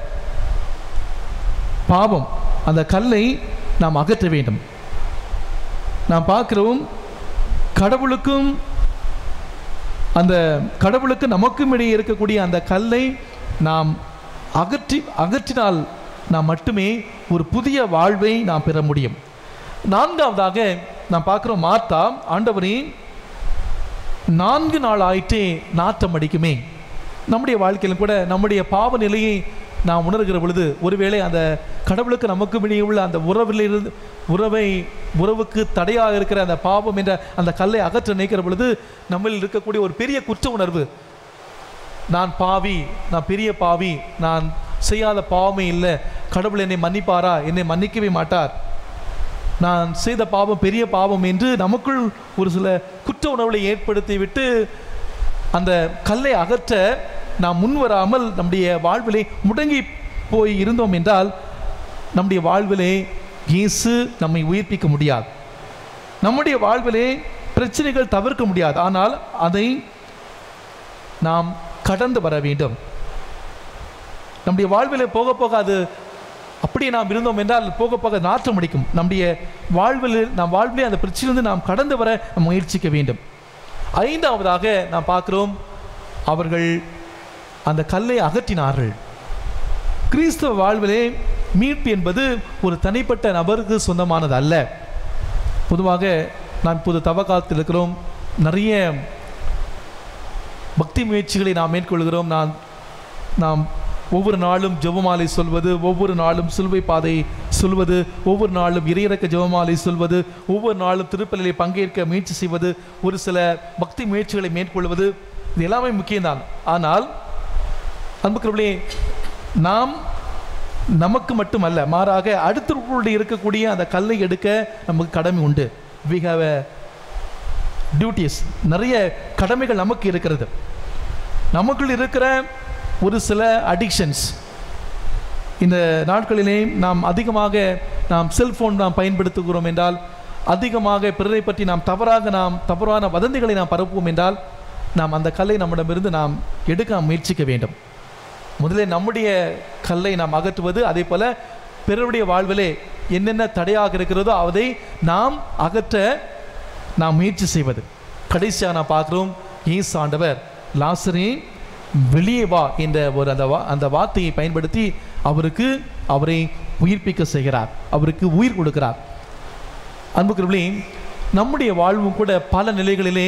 பாவம் அந்த கல்லை நாம் அகற்ற வேண்டும் நாம் பார்க்கிறோம் கடவுளுக்கும் அந்த கடவுளுக்கு நமக்கும் இடையே இருக்கக்கூடிய அந்த கல்லை நாம் அகற்றி அகற்றினால் நாம் மட்டுமே ஒரு புதிய வாழ்வை நாம் பெற முடியும் நான்காவதாக நாம் பார்க்குறோம் மார்த்தா ஆண்டவரே நான்கு நாள் ஆயிட்டே நாட்டம் அடிக்குமே நம்முடைய வாழ்க்கையிலும் கூட நம்முடைய பாவ நிலையை நாம் உணர்கிற பொழுது ஒருவேளை அந்த கடவுளுக்கு நமக்கு இடையே உள்ள அந்த உறவிலிருந்து உறவை உறவுக்கு தடையாக இருக்கிற அந்த பாவம் என்ற அந்த கல்லை அகற்ற நினைக்கிற பொழுது நம்மில் இருக்கக்கூடிய ஒரு பெரிய குற்ற உணர்வு நான் பாவி நான் பெரிய பாவி நான் செய்யாத பாவமே இல்லை கடவுள் என்னை மன்னிப்பாரா என்னை மன்னிக்கவே மாட்டார் நான் செய்த பாவம் பெரிய பாவம் என்று நமக்குள் ஒரு சில குற்ற உணர்வுகளை ஏற்படுத்தி விட்டு அந்த கல்லை அகற்ற நாம் முன்வராமல் நம்முடைய வாழ்விலே முடங்கி போய் இருந்தோம் என்றால் நம்முடைய வாழ்விலே இயேசு நம்மை உயிர்ப்பிக்க முடியாது நம்முடைய வாழ்விலே பிரச்சனைகள் தவிர்க்க முடியாது ஆனால் அதை நாம் கடந்து வர வேண்டும் நம்முடைய வாழ்விலே போக போக அது அப்படியே நாம் இருந்தோம் என்றால் போக போக நாற்றம் அடிக்கும் நம்முடைய வாழ்வில் நாம் வாழ்விலே அந்த பிரச்சனையிலிருந்து நாம் கடந்து வர நாம் முயற்சிக்க வேண்டும் ஐந்தாவதாக நாம் பார்க்கிறோம் அவர்கள் அந்த கல்லை அகற்றினார்கள் கிறிஸ்தவ வாழ்விலே மீட்பு என்பது ஒரு தனிப்பட்ட நபருக்கு சொந்தமானது அல்ல பொதுவாக நாம் இப்போது தவ காலத்தில் இருக்கிறோம் நிறைய பக்தி முயற்சிகளை நாம் மேற்கொள்கிறோம் நான் நாம் ஒவ்வொரு நாளும் ஜெபமாலை சொல்வது ஒவ்வொரு நாளும் சிலுவை பாதை சொல்வது ஒவ்வொரு நாளும் இறையிறக்க ஜெபமாலை சொல்வது ஒவ்வொரு நாளும் திருப்பலிலே பங்கேற்க முயற்சி செய்வது ஒரு சில பக்தி முயற்சிகளை மேற்கொள்வது இது எல்லாமே முக்கியம்தான் ஆனால் அன்புக்கிறவர்களே நாம் நமக்கு மட்டுமல்ல மாறாக அடுத்தவர்களுடைய இருக்கக்கூடிய அந்த கல்லை எடுக்க நமக்கு கடமை உண்டு வி ஹாவ் அ டியூட்டிஸ் நிறைய கடமைகள் நமக்கு இருக்கிறது நமக்குள் இருக்கிற ஒரு சில அடிக்ஷன்ஸ் இந்த நாட்களிலே நாம் அதிகமாக நாம் செல்போன் நாம் பயன்படுத்துகிறோம் என்றால் அதிகமாக பிறரை பற்றி நாம் தவறாக நாம் தவறான வதந்திகளை நாம் பரப்புவோம் என்றால் நாம் அந்த கல்லை நம்மிடமிருந்து நாம் எடுக்க முயற்சிக்க வேண்டும் முதலில் நம்முடைய கல்லை நாம் அகற்றுவது அதே போல பிறருடைய வாழ்விலே என்னென்ன தடையாக இருக்கிறதோ அதை நாம் அகற்ற நாம் முயற்சி செய்வது கடைசியாக நான் பார்க்குறோம் இயேசு ஆண்டவர் லாசரே வெளியே வா என்ற ஒரு அந்த வா அந்த வார்த்தையை பயன்படுத்தி அவருக்கு அவரை உயிர்ப்பிக்க செய்கிறார் அவருக்கு உயிர் கொடுக்கிறார் அன்புக்குரியவர்களே நம்முடைய வாழ்வும் கூட பல நிலைகளிலே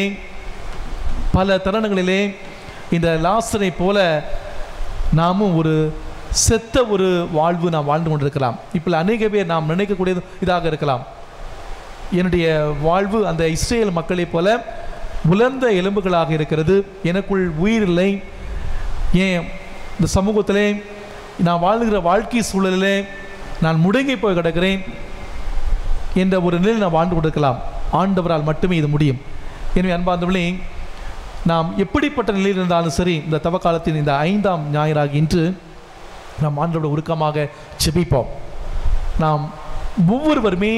பல தருணங்களிலே இந்த லாசரை போல நாமும் ஒரு செத்த ஒரு வாழ்வு நாம் வாழ்ந்து கொண்டிருக்கலாம் இப்போ அநேக பேர் நாம் நினைக்கக்கூடியது இதாக இருக்கலாம் என்னுடைய வாழ்வு அந்த இஸ்ரேல் மக்களைப் போல உலர்ந்த எலும்புகளாக இருக்கிறது எனக்குள் உயிர் இல்லை ஏன் இந்த சமூகத்திலே நான் வாழ்கிற வாழ்க்கை சூழலிலே நான் முடங்கி போய் கிடக்கிறேன் என்ற ஒரு நிலையில் நான் வாழ்ந்து கொண்டிருக்கலாம் ஆண்டவரால் மட்டுமே இது முடியும் எனவே அன்பார்ந்தவர்களே நாம் எப்படிப்பட்ட நிலையில் இருந்தாலும் சரி இந்த தவக்காலத்தின் இந்த ஐந்தாம் ஞாயிறாக இன்று நாம் ஆண்டோட உருக்கமாக செபிப்போம் நாம் ஒவ்வொருவருமே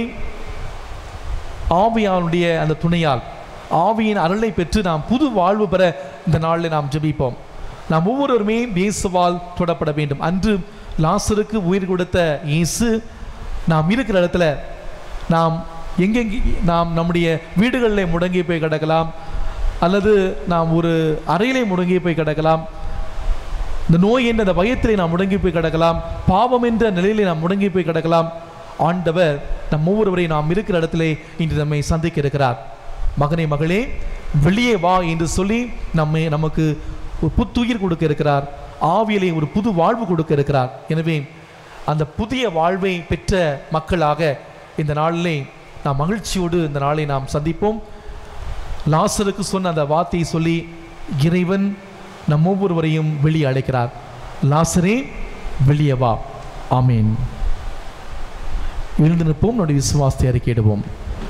ஆவியானுடைய அந்த துணையால் ஆவியின் அருளை பெற்று நாம் புது வாழ்வு பெற இந்த நாளில் நாம் ஜெபிப்போம் நாம் ஒவ்வொருவருமே இயேசுவால் தொடப்பட வேண்டும் அன்று லாசருக்கு உயிர் கொடுத்த இயேசு நாம் இருக்கிற இடத்துல நாம் எங்கெங்கே நாம் நம்முடைய வீடுகளில் முடங்கி போய் கிடக்கலாம் அல்லது நாம் ஒரு அறையிலே முடங்கி போய் கிடக்கலாம் இந்த நோய் என்ற அந்த பயத்திலே நாம் முடங்கி போய் கிடக்கலாம் பாவம் என்ற நிலையிலே நாம் முடங்கி போய் கிடக்கலாம் ஆண்டவர் நம் ஒவ்வொருவரையும் நாம் இருக்கிற இடத்திலே இன்று நம்மை சந்திக்க இருக்கிறார் மகனே மகளே வெளியே வா என்று சொல்லி நம்மை நமக்கு ஒரு புத்துயிர் கொடுக்க இருக்கிறார் ஆவியலை ஒரு புது வாழ்வு கொடுக்க இருக்கிறார் எனவே அந்த புதிய வாழ்வை பெற்ற மக்களாக இந்த நாளிலே நாம் மகிழ்ச்சியோடு இந்த நாளை நாம் சந்திப்போம் லாசருக்கு சொன்ன அந்த வார்த்தையை சொல்லி இறைவன் நம் ஒவ்வொருவரையும் வெளியே அழைக்கிறார் லாசரே வெளியே வா ஆமீன் எழுந்து நிற்போம் நம்முடைய விசுவாசத்தை அறிக்கையிடுவோம்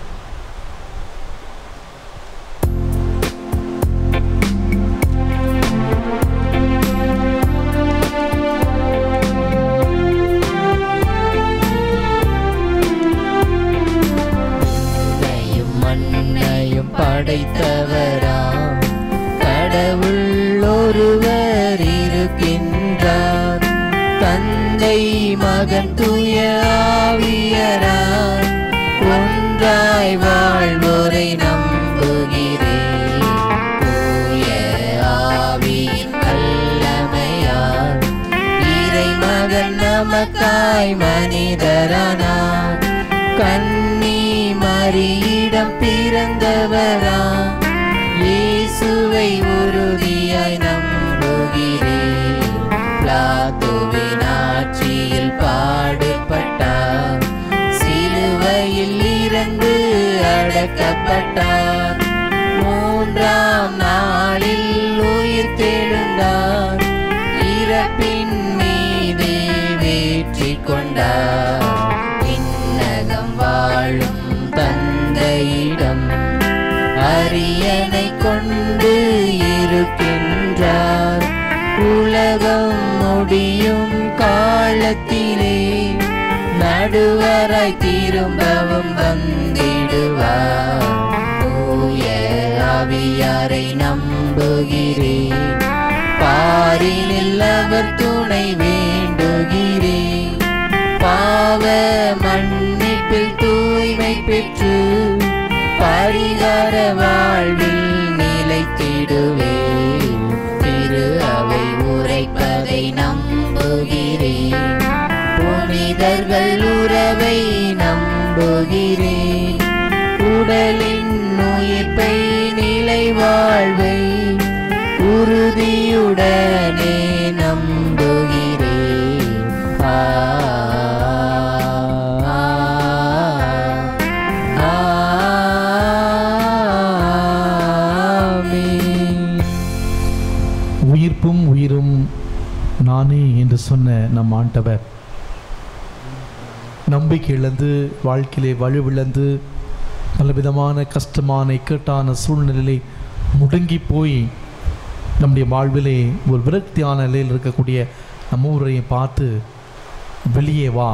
விண்ணையும் மண்ணையும் படைத்தவராம் கடவுள் ஒருவர் இருக்கின்றார் தந்தை மகன் தூய ஆவியரார் ஒன்றாய் வாழ்வோரை நம்புகிறேன் தூய ஆவியின் வல்லமையார் இறைமகன் நமக்காய் மனிதரானார் கன்னி மரியிடம் பிறந்தவரா இயேசுவை உறுதியாய் நம்புகிறேன் பிளாத்துவின் ஆட்சியில் பாடுபட்டார் சிலுவையில் இறந்து அடக்கப்பட்டார் மூன்றாம் நாளில் உயிர் தெழுந்தார் இறப்பின் மீது வெற்றி கொண்டார் விண்ணகம் வாழும் தந்தையிடம் அரியணை கொண்டு இருக்கின்றார் உலகம் முடியும் காலத்திலே நடுவராய் திரும்பவும் வந்திடுவார் தூய ஆவியாரை நம்புகிறேன் பாரினில் அவர் துணை வேண்டுகிறேன் பாவ மன்னிப்பில் தூய்மை பெற்று பரிகார வாழ்வில் நிலைத்திடுவே திரு அவை உரைப்பதை நம்புகிறேன் புனிதர்கள் உறவை நம்புகிறேன் உடலின் உயிர்ப்பை நிலை வாழ்வை உறுதியுடனே நம்புகிறேன் ஆ, ஆ, ஆமென். உயிர்ப்பும் உயிரும் நானே என்று சொன்ன நம் ஆண்டவர் நம்பிக்கை இழந்து வாழ்க்கையிலே வலுவிழந்து பலவிதமான கஷ்டமான இக்கட்டான சூழ்நிலையிலே முடங்கி போய் நம்முடைய வாழ்விலே ஒரு விரக்தியான நிலையில் இருக்கக்கூடிய நம்ம ஊரையும் பார்த்து வெளியே வா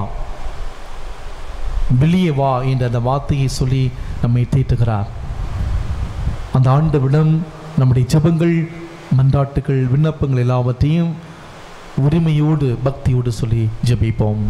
வெளியே வா என்ற அந்த வார்த்தையை சொல்லி நம்மை தேற்றுகிறார் அந்த ஆண்டவிடம் நம்முடைய ஜெபங்கள் மன்றாட்டுகள் விண்ணப்பங்கள் எல்லாவற்றையும் உரிமையோடு பக்தியோடு சொல்லி ஜெபிப்போம்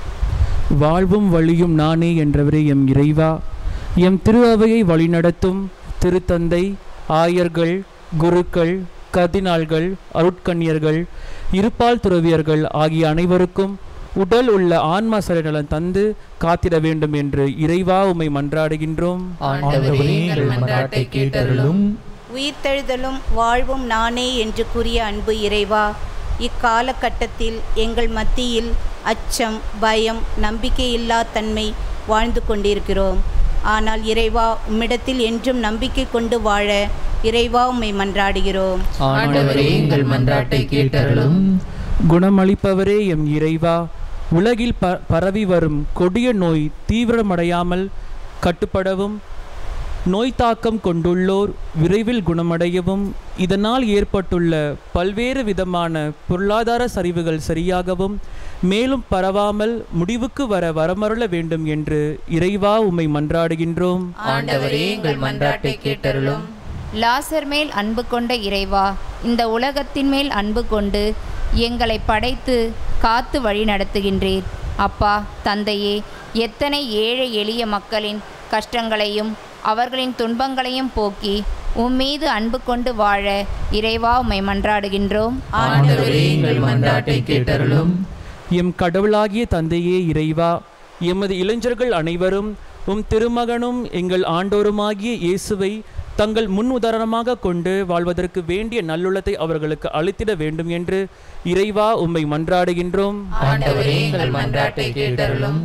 வாழ்வும் வழியும் நானே என்றவரே எம் இறைவா எம் திரு அவையை வழிநடத்தும் திருத்தந்தை ஆயர்கள் குருக்கள் கர்தினால்கள் அருட்கண்ணியர்கள் இருப்பால் துறவியர்கள் ஆகிய அனைவருக்கும் உடல் உள்ள ஆன்ம சரணலம் தந்து காத்திட வேண்டும் என்று இறைவா உம்மை மன்றாடுகின்றோம் ஆண்டவரே எங்கள் மன்றாட்டை கேட்டருளும் உயிர்த்தெழுதலும் வாழ்வும் நானே என்று கூறிய அன்பு இறைவா இக்காலகட்டத்தில் எங்கள் மத்தியில் அச்சம் பயம் நம்பிக்கையில்லா தன்மை வாழ்ந்து கொண்டிருக்கிறோம் ஆனால் இறைவா உம்மிடத்தில் என்றும் நம்பிக்கை கொண்டு வாழ இறைவா உம்மை மன்றாடுகிறோம் ஆண்டவரே எங்கள் மன்றாட்டை கேட்டருளும் குணமளிப்பவரே எம் இறைவா உலகில் ப பரவி வரும் கொடிய நோய் தீவிரமடையாமல் கட்டுப்படவும் நோய் தாக்கம் கொண்டுள்ளோர் விரைவில் குணமடையவும் இதனால் ஏற்பட்டுள்ள பல்வேறு விதமான பொருளாதார சரிவுகள் சரியாகவும் மேலும் பரவாமல் முடிவுக்கு வர வரமருள வேண்டும் என்று இறைவா உம்மை மன்றாடுகின்றோம் ஆண்டவரே எங்கள் மன்றாட்டை கேட்டருளும் லாசர் மேல் அன்பு கொண்ட இறைவா இந்த உலகத்தின் மேல் அன்பு கொண்டு எங்களை படைத்து காத்து வழி நடத்துகின்றீர் அப்பா தந்தையே எத்தனை ஏழை எளிய மக்களின் கஷ்டங்களையும் அவர்களின் துன்பங்களையும் போக்கி உம்மீது அன்பு கொண்டு வாழ இறைவா உம்மை மன்றாடுகின்றோம் ஆண்டவரே எங்கள் மன்றாட்டை கேட்டருளும் எம் கடவுளாகிய தந்தையே இறைவா எமது இளைஞர்கள் அனைவரும் உம் திருமகனும் எங்கள் ஆண்டோருமாகிய இயேசுவை தங்கள் முன் உதாரணமாக கொண்டு வாழ்வதற்கு வேண்டிய நல்லுள்ளத்தை அவர்களுக்கு அளித்திட வேண்டும் என்று இறைவா உம்மை மன்றாடுகின்றோம் ஆண்டவரே எங்கள் மன்றாட்டை கேட்டருளும்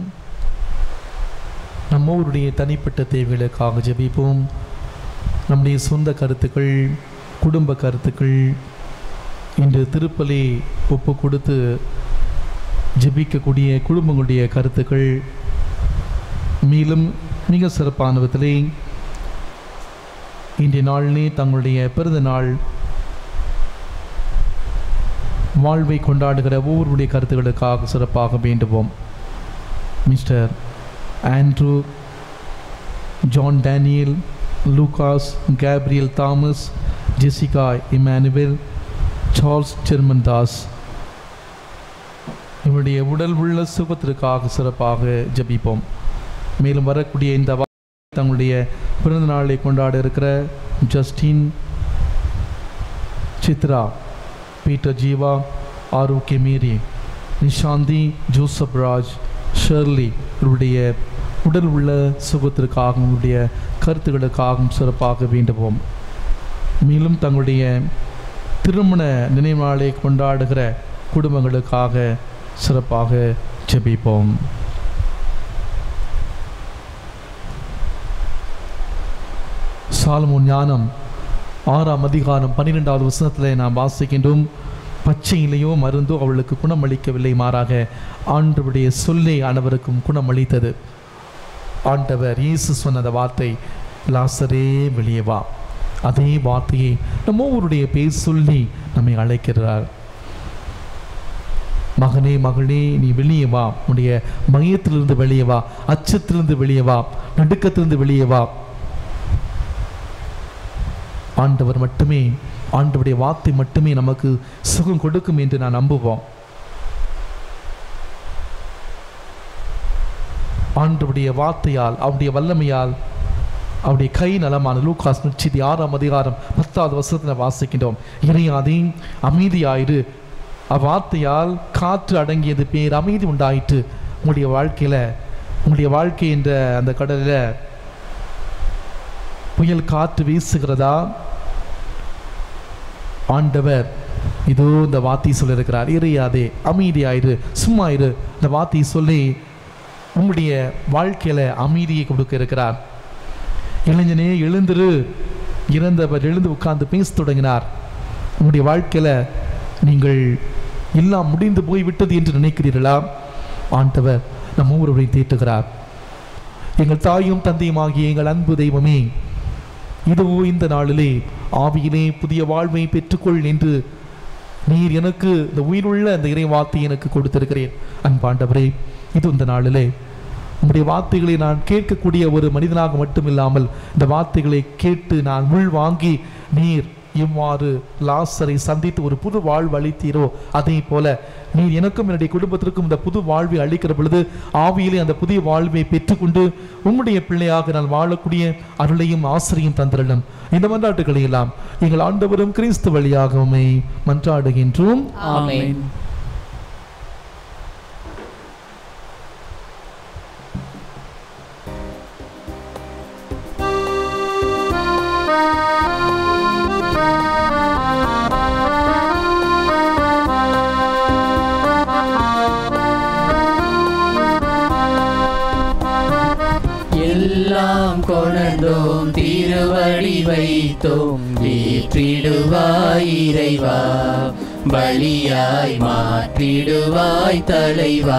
நம்மோருடைய தனிப்பட்ட தேவைகளுக்காக ஜெபிப்போம் நம்முடைய சொந்த கருத்துக்கள் குடும்ப கருத்துக்கள் இன்று திருப்பலி ஒப்பு கொடுத்து ஜெபிக்கக்கூடிய குடும்பங்களுடைய கருத்துக்கள் மேலும் மிக சிறப்பான விதத்திலே இன்றைய நாளிலே தங்களுடைய பிறந்த நாள் வாழ்வை கொண்டாடுகிற ஒவ்வொருடைய கருத்துக்களுக்காக சிறப்பாக வேண்டுவோம் Mister Andrew John Daniel Lucas Gabriel Thomas Jessica Emmanuel Charles German Das இவருடைய உடல் உள்ள சுகத்திற்காக சிறப்பாக ஜெபிப்போம் மேலும் வரக்கூடிய இந்த வா- தங்களுடைய பிறந்த நாளை கொண்டாட இருக்கிற Justin Chitra Peter Jeeva Arockia Mary Nishanthi Joseph Raj Shirley இவருடைய உடல் உள்ள சுகத்திற்காகவும் இவருடைய கருத்துக்களுக்காகவும் சிறப்பாக வேண்டுவோம் மேலும் தங்களுடைய திருமண நினைவு நாளை கொண்டாடுகிற குடும்பங்களுக்காக சிறப்பாக ஜெபிப்போம் சாலமோன் ஞானம் ஆறாம் அதிகாரம் பன்னிரெண்டாவது வசனத்தில் நாம் வாசிக்கின்றோம் பச்சையிலேயோ மருந்தோ அவளுக்கு குணமளிக்கவில்லை மாறாக ஆண்டவருடைய சொல்லே அனைவருக்கும் குணமளித்தது ஆண்டவர் இயேசு சொன்ன அந்த வார்த்தை லாசரே வெளியே வா அதே வார்த்தையை நம்ம ஒவ்வொருடைய பேர் சொல்லி நம்மை அழைக்கிறார் மகனே மகளே நீ வெளியே வா உன்னுடைய மையத்திலிருந்து வெளியே வா அச்சத்திலிருந்து வெளியே வா நடுக்கத்திலிருந்து வெளியே வா ஆண்டவர் மட்டுமே ஆண்டவருடைய வார்த்தை மட்டுமே நமக்கு சுகம் கொடுக்கும் என்று நான் நம்புவோம் ஆண்டவருடைய வார்த்தையால் அவருடைய வல்லமையால் அவருடைய கை நலமான லூகாஸ் நிச்சயதி ஆறாம் அதிகாரம் பத்தாவது வருஷத்தில் வாசிக்கின்றோம் இறையாதே அமைதியாயிரு அவ்வார்த்தையால் காற்று அடங்கியது பேர் அமைதி உண்டாயிற்று உங்களுடைய வாழ்க்கையில் உங்களுடைய வாழ்க்கை என்ற அந்த கடலில் புயல் காற்று வீசுகிறதா ஆண்டவர் இதோ இந்த வார்த்தை சொல்லியிருக்கிறார் இறையாதே அமைதியாயிரு சும்மா இரு இந்த வார்த்தையை சொல்லி உங்களுடைய வாழ்க்கையில அமைதியை கொடுக்க இருக்கிறார் இளைஞனே எழுந்திரு இறந்தவர் எழுந்து உட்கார்ந்து பேச தொடங்கினார் உங்களுடைய வாழ்க்கையில நீங்கள் எல்லாம் முடிந்து போய்விட்டது என்று நினைக்கிறீர்களா ஆண்டவர் நம் ஒவ்வொருவரையும் தீட்டுகிறார் எங்கள் தாயும் தந்தையுமாகிய எங்கள் அன்பு தெய்வமே இதுவோ இந்த நாளிலே ஆவியிலே புதிய வாழ்வை பெற்றுக்கொள் என்று நீர் எனக்கு இந்த உயிருள்ள அந்த இறை வார்த்தை எனக்கு கொடுத்திருக்கிறேன் அன்பாண்டவரே இது இந்த நாளிலே உம்முடைய வார்த்தைகளை நான் கேட்கக்கூடிய ஒரு மனிதனாக மட்டுமில்லாமல் இந்த வார்த்தைகளை கேட்டு நான் உள் வாங்கி நீர் இவ்வாறு லாசரை சந்தித்து ஒரு புது வாழ்வு அளித்தீரோ அதே போல நீர் எனக்கும் என்னுடைய குடும்பத்திற்கும் இந்த புது வாழ்வை அளிக்கிற பொழுது ஆவியிலே அந்த புதிய வாழ்வை பெற்றுக்கொண்டு உம்முடைய பிள்ளையாக நான் வாழக்கூடிய அருளையும் ஆசிரியும் தந்திரலும் இந்த மன்றாட்டுகளை எல்லாம் எங்கள் ஆண்டவரும் கிறிஸ்து வழியாக உம்மை மன்றாடுகின்றோம் ஆமென் எல்லாம் கொணர்ந்தோம் திருவடி வைத்தோம் ஏற்றிடுவாய் இறைவா பலியாய் மாற்றிடுவாய் தலைவா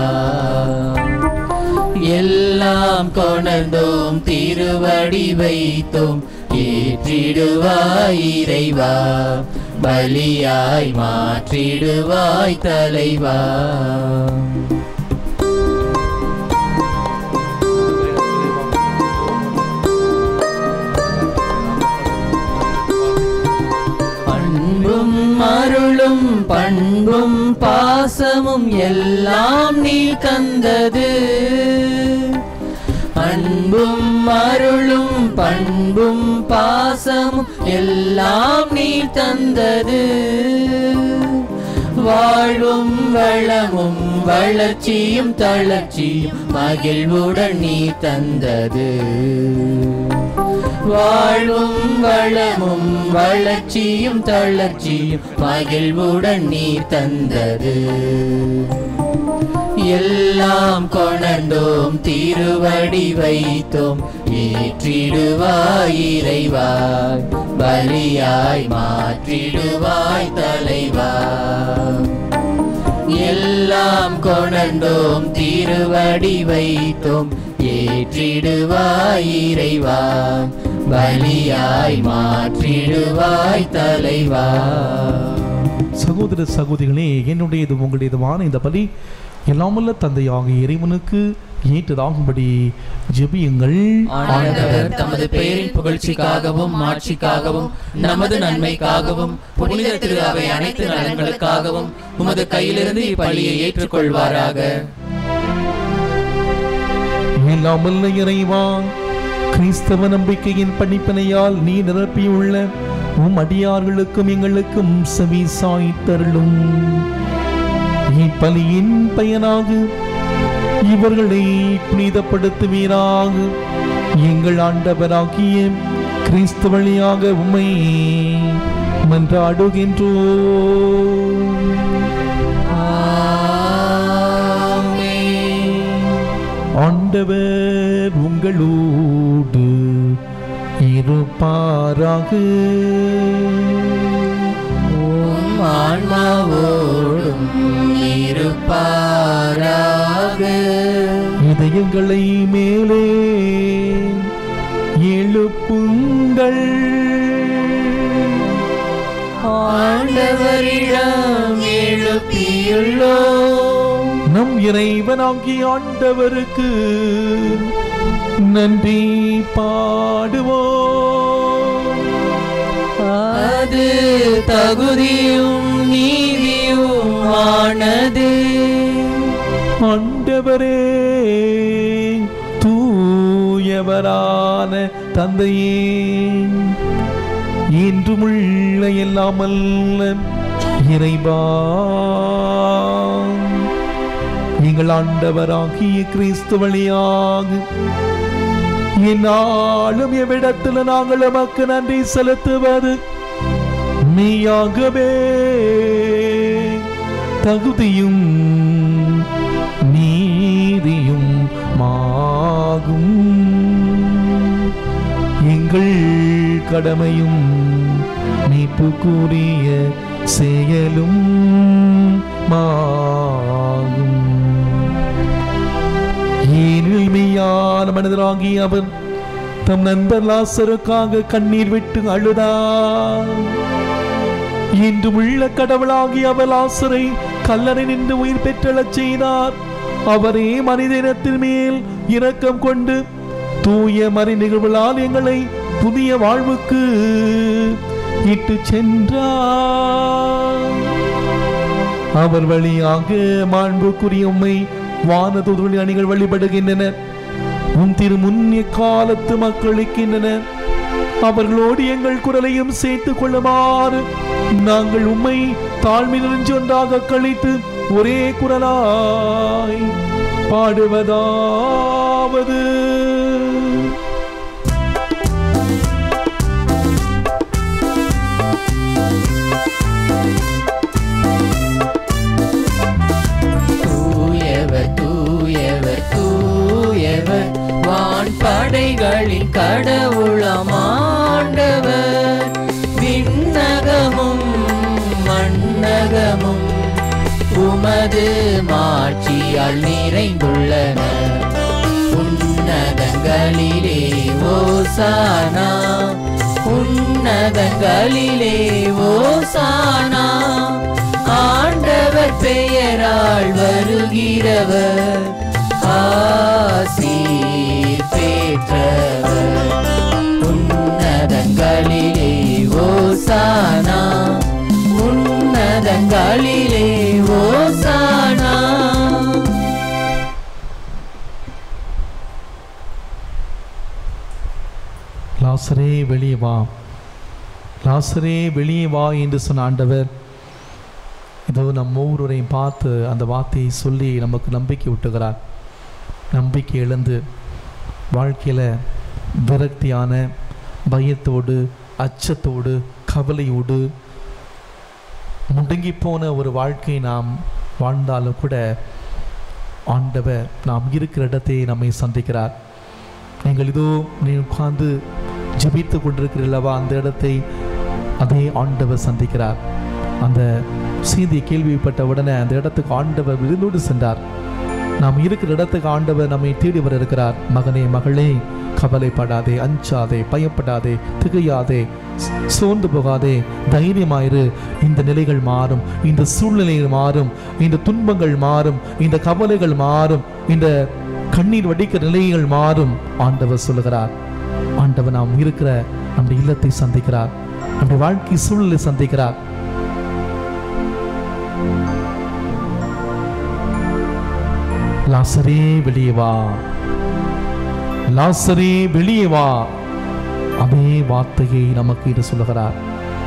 எல்லாம் கொணர்ந்தோம் திருவடி வைத்தோம் ஏற்றிடுவாய் இறைவா பலியாய் மாற்றிடுவாய் தலைவா அன்பும் அருளும் பண்பும் பாசமும் எல்லாம் நீ தந்தது அன்பும் அருளும் பண்பும் பாசமும் எல்லாம் நீ தந்தது வாழ்வும் வளமும் வளர்ச்சியும் தளர்ச்சியும் மகிழ்வுடன் நீ தந்தது வாழ்வும் வளமும் வளர்ச்சியும் தளர்ச்சியும் மகிழ்வுடன் நீ தந்தது எல்லாம் கொணர்ந்தோம் திருவடி வைத்தோம் ஏற்றிடுவாய் இறைவாய் பலியாய் மாற்றிடுவாய் தலைவா எல்லாம் கொணர்ந்தோம் திருவடி வைத்தோம் ஏற்றிடுவாய் இறைவா பலியாய் மாற்றிடுவாய் தலைவா சகோதர சகோதரிகளே என்னுடையது உங்களுடையதுமான இந்த பலி எல்லாமல்ல தந்தையாகிய இறைவனுக்கு ஏற்றதாகும்படி ஜெபியுங்கள் ஆண்டவர் தமது பெயரின் புகழ்ச்சிக்காகவும் மாட்சிக்காகவும் நமது நன்மைக்காகவும் புனித திரு அவை அனைத்து நலன்களுக்காகவும் உமது கையிலிருந்து இப்பலியை ஏற்றுக்கொள்வாராக எல்லாமல்ல இறைவா கிறிஸ்தவ நம்பிக்கையின் படிப்பினையால் நீ நிரப்பியுள்ள உம் அடியார்களுக்கும் எங்களுக்கும் செவி சாய்த்தருளும் இப்பலியின் பயனாக இவர்களை புனிதப்படுத்துவீராக எங்கள் ஆண்டவராகிய கிறிஸ்து வழியாக உம்மை மன்றாடுகின்றோம் ஆண்டவர் உங்களோடு இருப்பாராக உம் ஆன்மாவோடும் இருப்பாராக இதயங்களை மேலே எழுப்புங்கள் ஆண்டவரிடம் எழுப்பியுள்ளோம் நம் இறைவனாகிய ஆண்டவருக்கு நன்றி பாடுவோம் அது தகுதியும் நீதியும் ஆனது ஆண்டவரே தூயவரான தந்தையே இன்றுமுள்ள எல்லாமல்ல இறைவா எங்கள் ஆண்டவராகிய கிறிஸ்து வழியாக என்னாலும் எவ்விடத்தில் நாங்கள் நமக்கு நன்றி செலுத்துவது மெய்யாகவே தகுதியும் நீதியும் மாகும் எங்கள் கடமையும் மீட்புக்குரிய செயலும் மாகும் ஏனில் மெய்யான மனிதராகி அவர் தம் நண்பர் லாசருக்காக கண்ணீர் விட்டு அழுதார் இன்று உள்ள கடவுளாகி அவர் லாசரை கல்லறை நின்று உயிர் பெற்றெழச் செய்தார் அவரே மனித இனத்தின் மேல் இரக்கம் கொண்டு தூய மறை நிகழ்வுகளால் எங்களை புதிய வாழ்வுக்கு இட்டு சென்றார் அவர் வழியாக மாண்புக்குரிய உம்மை வானதூதர்களின் அணிகள் வழிபடுகின்றனர் உம் திரு முன்னிய காலத்து மக்களுக்கின்றனர் அவர்களோடு எங்கள் குரலையும் சேர்த்துக் கொள்ளுமாறு நாங்கள் உம்மை தாழ்மை நிறைஞ்சு ஒன்றாக கழித்து ஒரே குரலாய் பாடுவதாவது தூயவர் தூயவர் தூயவர் வான் படைகளின் கடவுளமாண்டவர் விண்ணகமும் மண்ணகமும் உமது மாட்சியால் நிறைந்துள்ளன உன்னதங்களிலே ஓசானா உன்னதங்களிலே ஓசானா ஆண்டவர் பெயரால் வருகிறவர் ஆசீர் பெற்றவர் உன்னதங்களிலே ஓசானா உன்னதங்களிலே ஓசானா லாசரே வெளியே வா லாசரே வெளியே வா என்று சொன்ன ஆண்டவர் இதோ நம் ஒவ்வொருவரையும் பார்த்து அந்த வார்த்தையை சொல்லி நமக்கு நம்பிக்கை விட்டுகிறார் நம்பிக்கை இழந்து வாழ்க்கையில் விரக்தியான பயத்தோடு அச்சத்தோடு கவலையோடு முடங்கி போன ஒரு வாழ்க்கை நாம் வாழ்ந்தாலும் கூட ஆண்டவர் நாம் இருக்கிற இடத்தை நம்மை சந்திக்கிறார் நீங்கள் இதோ நீ உட்கார்ந்து ஜெபித்து கொண்டிருக்கிறல்லவா அந்த இடத்தை அதே ஆண்டவர் சந்திக்கிறார் அந்த செய்தியை கேள்விப்பட்ட உடனே அந்த இடத்துக்கு ஆண்டவர் விருந்தோடு சென்றார் நாம் இருக்கிற இடத்துக்கு ஆண்டவர் நம்மை தேடி வர இருக்கிறார் மகனே மகளே கவலைப்படாதே அஞ்சாதே பயப்படாதே திகையாதே ச- சோர்ந்து போகாதே தைரியமாயிரு இந்த நிலைகள் மாறும் இந்த சூழ்நிலைகள் மாறும் இந்த துன்பங்கள் மாறும் இந்த கவலைகள் மாறும் இந்த கண்ணீர் வடிக்கிற நிலைகள் மாறும் ஆண்டவர் சொல்லுகிறார் ஆண்டவர் நாம் இருக்கிற நம்முடைய இல்லத்தை சந்திக்கிறார் நம்முடைய வாழ்க்கை சூழலை சந்திக்கிறார் லாசரே வெளியே வா லாசரே வெளியே வா அதே வார்த்தையை நமக்கு இது சொல்லுகிறார்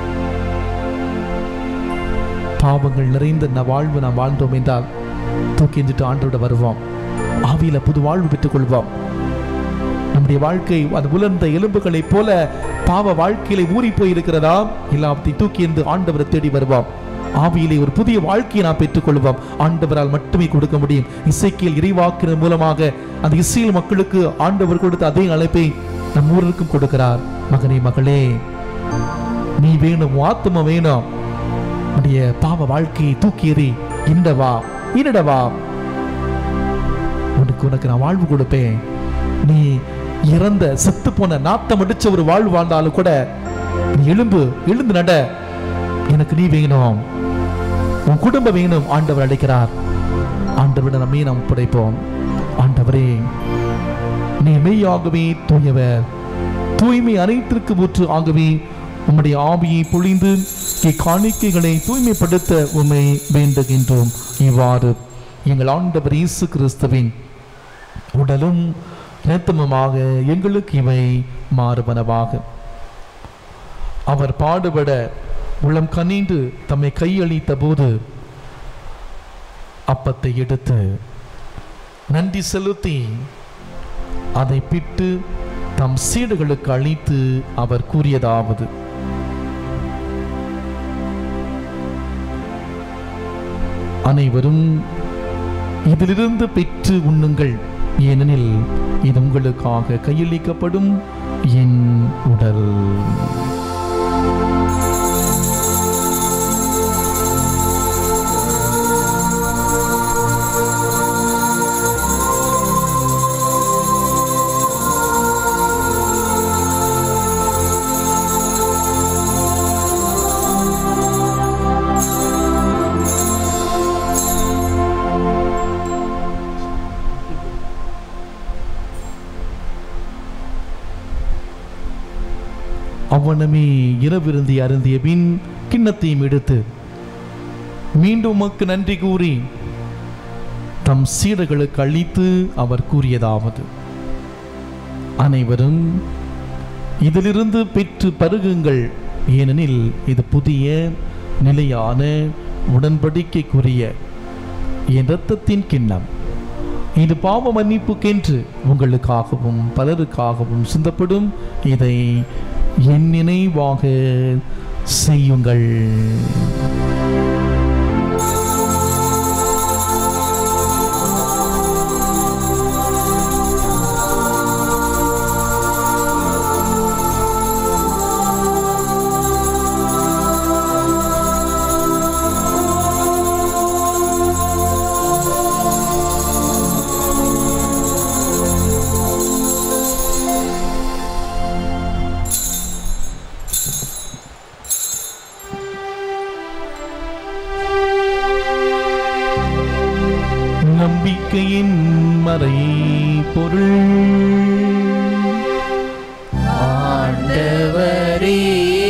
பாவங்கள் நிறைந்த இந்த வாழ்வு நாம் வாழ்ந்தோம் என்றால் தூக்கி எஞ்சிட்டு ஆண்டோட வருவோம் ஆவியில புது வாழ்வு பெற்றுக் கொள்வோம் நம்முடைய வாழ்க்கை அது உலர்ந்த எலும்புகளைப் போல பாவ வாழ்க்கையில ஊறி போய் இருக்கிறதா எல்லாத்தையும் தூக்கி எறிந்து ஆண்டவரை தேடி வருவோம் ஆவியிலே ஒரு புதிய வாழ்க்கையை நாம் பெற்றுக்கொள்வோம் ஆண்டவரால் மட்டுமே கொடுக்க முடியும் இசைக்கியல் இறைவாக்கின மூலமாக அந்த இசையில் மக்களுக்கு ஆண்டவர் கொடுத்த அதே அழைப்பை நம் ஊருக்கும் கொடுக்கிறார் மகனே மகளே நீ வேணும் உன் ஆத்தும வேணும் உன்னுடைய பாவ வாழ்க்கையை தூக்கி எறி இண்டவா இன்னடவா உனக்கு உனக்கு நான் வாழ்வு கொடுப்பேன் நீ இறந்த செத்து போன நாத்தம் அடிச்ச ஒரு வாழ்வு வாழ்ந்தாலும் கூட நீ எழும்பு எழுந்து நட எனக்கு நீ வேணும் உன் குடும்பம் வேணும் ஆண்டவர் அழைக்கிறார் ஆண்டவரிடம் நம்மை நாம் ஒப்படைப்போம் ஆண்டவரே நீ மெய்யாகவே தூயவர் தூய்மை அனைத்திற்கு ஊற்று ஆகவே உம்முடைய ஆவியை பொழிந்து இக்காணிக்கைகளை தூய்மைப்படுத்த உம்மை வேண்டுகின்றோம் இவ்வாறு எங்கள் ஆண்டவர் இயேசு கிறிஸ்துவின் உடலும் இரத்தமுமாக எங்களுக்கு இவை மாறுபனவாக அவர் பாடுபட உளம் கனிந்து தம்மை கையளித்த போது அப்பத்தை எடுத்து நன்றி செலுத்தி அதை பிட்டு தம் சீடுகளுக்கு அளித்து அவர் கூறியதாவது அனைவரும் இதிலிருந்து பெற்று உண்ணுங்கள் ஏனெனில் இது உங்களுக்காக கையளிக்கப்படும் என் உடல் அவ்வனமே இரவிருந்தி அருந்திய பின் கிண்ணத்தையும் எடுத்து மீண்டும் உமக்கு நன்றி கூறி தம் சீடர்களுக்கு அளித்து அவர் கூறியதாவது அனைவரும் இதிலிருந்து பெற்று பருகுங்கள் ஏனெனில் இது புதிய நிலையான உடன்படிக்கைக்குரிய என் இரத்தத்தின் கிண்ணம் இது பாவ மன்னிப்புக்கென்று உங்களுக்காகவும் பலருக்காகவும் சிந்தப்படும் இதை என் நினைவாக செய்யுங்கள் நம்பிக்கையின் மறை பொருள் ஆண்டவரே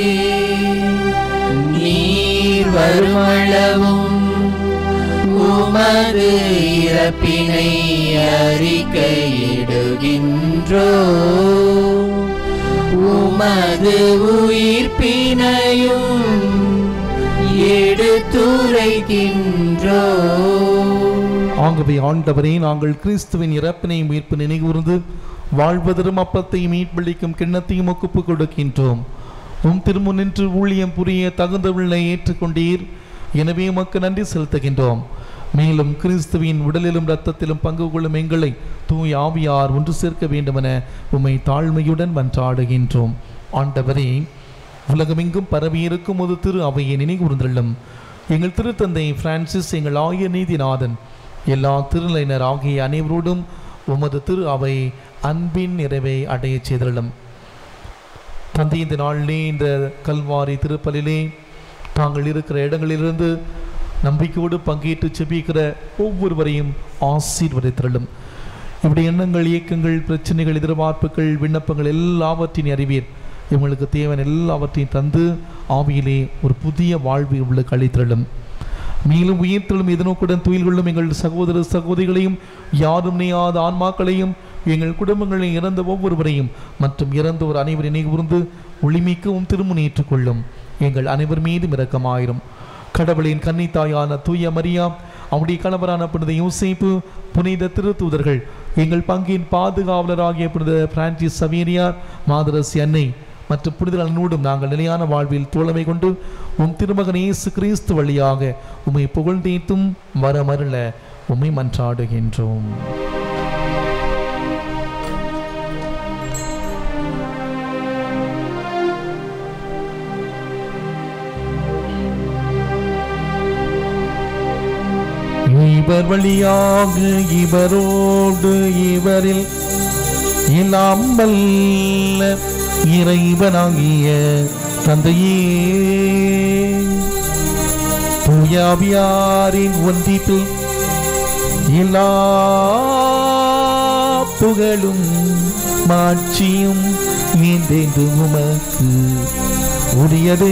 நீர் வருமளவும் உமது இறப்பினை அறிக்கையிடுகின்றோ உமது உயிர்ப்பினையும் எடுத்துரைக்கின்றோ ஆகவே ஆண்டவரே நாங்கள் கிறிஸ்துவின் இறப்பினையும் உயிர்ப்பு நினைகூர்ந்து வாழ்வதரும் அப்பத்தையும் மீட்பளிக்கும் கிண்ணத்தையும் ஒப்புக் கொடுக்கின்றோம் உம் திருமுன் நின்று ஊழியம் புரிய தகுந்தவளை ஏற்றுக்கொண்டீர் எனவே உமக்கு நன்றி செலுத்துகின்றோம் மேலும் கிறிஸ்துவின் உடலிலும் இரத்தத்திலும் பங்கு கொள்ளும் எங்களை தூய் ஆவியார் ஒன்று சேர்க்க வேண்டுமென உம்மை தாழ்மையுடன் மன்றாடுகின்றோம் ஆண்டவரே உலகமெங்கும் பரவியிருக்கும் ஒரு திரு அவையை நினைகூர்ந்தள்ளும் எங்கள் திருத்தந்தை பிரான்சிஸ் எங்கள் ஆய நீதிநாதன் எல்லா திருநிலையினர் ஆகிய அனைவரோடும் உமது திரு அவை அன்பின் நிறைவை அடையச் செய்தள்ளும் தந்தை இந்த நாளிலே இந்த கல்வாரி திருப்பலிலே தாங்கள் இருக்கிற இடங்களிலிருந்து நம்பிக்கையோடு பங்கேற்று செபிக்கிற ஒவ்வொருவரையும் ஆசீர்வதித்தருளும் இப்படி எண்ணங்கள் இயக்கங்கள் பிரச்சனைகள் எதிர்பார்ப்புகள் விண்ணப்பங்கள் எல்லாவற்றையும் அறிவீர் இவங்களுக்கு தேவையான எல்லாவற்றையும் தந்து ஆவியிலே ஒரு புதிய வாழ்வு இவர்களுக்கு அளித்தருளும் மேலும் உயிர்த்தலும் எதிர்நோக்குடன் துயில் கொள்ளும் எங்கள் சகோதர சகோதரிகளையும் யாரும் நேயாத ஆன்மாக்களையும் எங்கள் குடும்பங்களில் இறந்த ஒவ்வொருவரையும் மற்றும் இறந்தோர் அனைவரை நினைவுர்ந்து ஒளிமிக்கவும் திருமணி ஏற்றுக்கொள்ளும் எங்கள் அனைவர் மீதும் இரக்கமாயிரும் கடவுளின் கன்னித்தாயான தூய மரியா அவருடைய கணவரான புனித யோசேப்பு புனித திருத்தூதர்கள் எங்கள் பங்கின் பாதுகாவலராகிய புனித பிரான்சிஸ் சவேரியார் மாதரசி அன்னை மற்றும் புனிதர்களோடும் நாங்கள் நிலையான வாழ்வில் தோழமை கொண்டு உம் திருமகன் இயேசு கிறிஸ்து வழியாக உம்மை புகழ்ந்தேத்தும் வரமருள உம்மை மன்றாடுகின்றோம் இவர் வழியாக இவரோடு இவரில் இல்லாமல் இறைவனாகிய தந்தையே தூயாவியாரின் ஒன்றிப்பில் எல்லா புகழும் மாட்சியும் என்றென்று உமக்கு உரியதே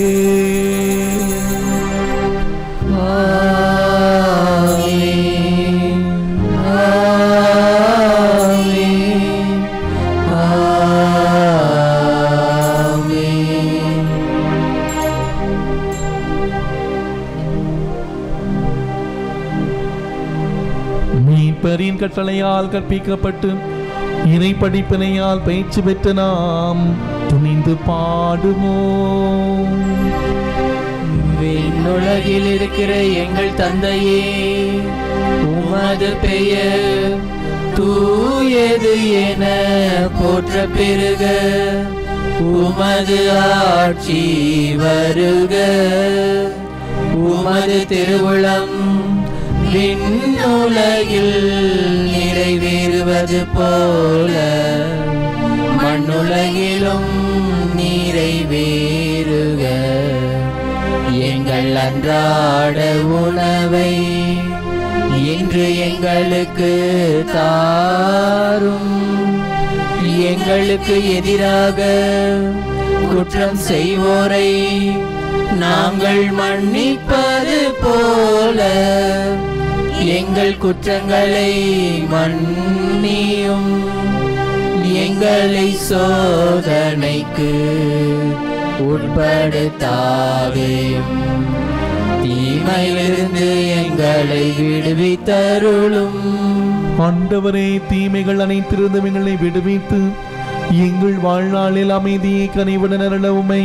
மீட்பரின் கட்டளையால் கற்பிக்கப்பட்டு இறை படிப்பினையால் பயிற்சி பெற்ற நாம் துணிந்து பாடுவோம் விண்ணுலகில் இருக்கிற எங்கள் தந்தையே உமது பெயர் தூயது என போற்ற பெருக உமது ஆட்சி வருக உமது திருவுளம் விண்ணுலகில் நிறைவேறுவது போல மண்ணுலகிலும் நிறைவேறுக எங்கள் அன்றாட உணவை இன்று எங்களுக்கு தாரும் எங்களுக்கு எதிராக குற்றம் செய்வோரை நாங்கள் மன்னிப்பது போல எங்கள் குற்றங்களை மன்னியும் எங்களை சோதனைக்கு உட்படுத்தாதேயும் தீமையிலிருந்து எங்களை விடுவித்தருளும் ஆண்டவரே தீமைகள் அனைத்திருந்தும் எங்களை விடுவித்து எங்கள் வாழ்நாளில் அமைதியை கனிவுடன் அருள உமை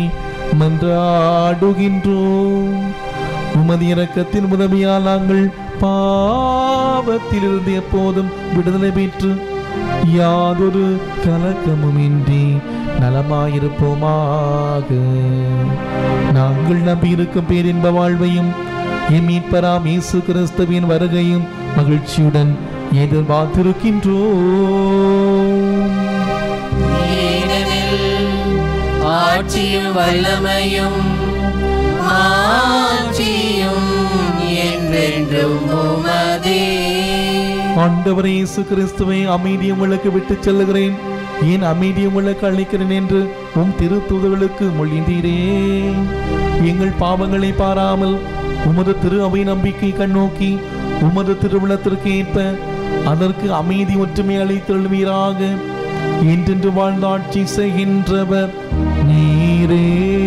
மன்றாடுகின்றோம் உமது இரக்கத்தின் உதவியால் நாங்கள் பாவத்திலிருந்து எப்போதும் விடுதலை பெற்று யாதொரு கலக்கமுமின்றி நலமாயிருப்போமாக நாங்கள் நம்பியிருக்கும் பேரின்ப வாழ்வையும் எம் மீட்பராம் இயேசு கிறிஸ்துவின் வருகையும் மகிழ்ச்சியுடன் எதிர்பார்த்திருக்கின்றோம் ஏனெனில் ஆட்சியும் வல்லமையும் ஆட்சியும் என்றென்றும் உமதே ஆண்டவர் இயேசு கிறிஸ்துவை அமைதி உங்களுக்கு விட்டுச் செல்லுகிறேன் ஏன் அமைதி உங்களுக்கு அளிக்கிறேன் என்று உம் திருத்தூதர்களுக்கு மொழிந்தீரே எங்கள் பாவங்களை பாராமல் உமது திரு அவை நம்பிக்கை கண்ணோக்கி உமது திருவிழத்திற்கு ஏற்ப அதற்கு அமைதி ஒற்றுமை அளித்தெழுவீராக என்றென்று வாழ்ந்த ஆட்சி செய்கின்றவர் நீரே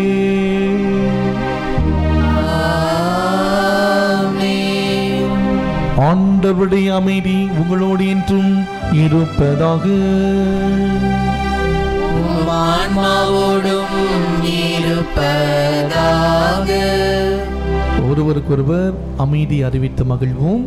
ஆமென். ஆண்டவருடைய அமைதி உங்களோடு என்றும் இருப்பதாக உம் ஆன்மாவோடும் இருப்பதாக ஒருவருக்கொருவர் அமைதி அறிவித்து மகிழ்வோம்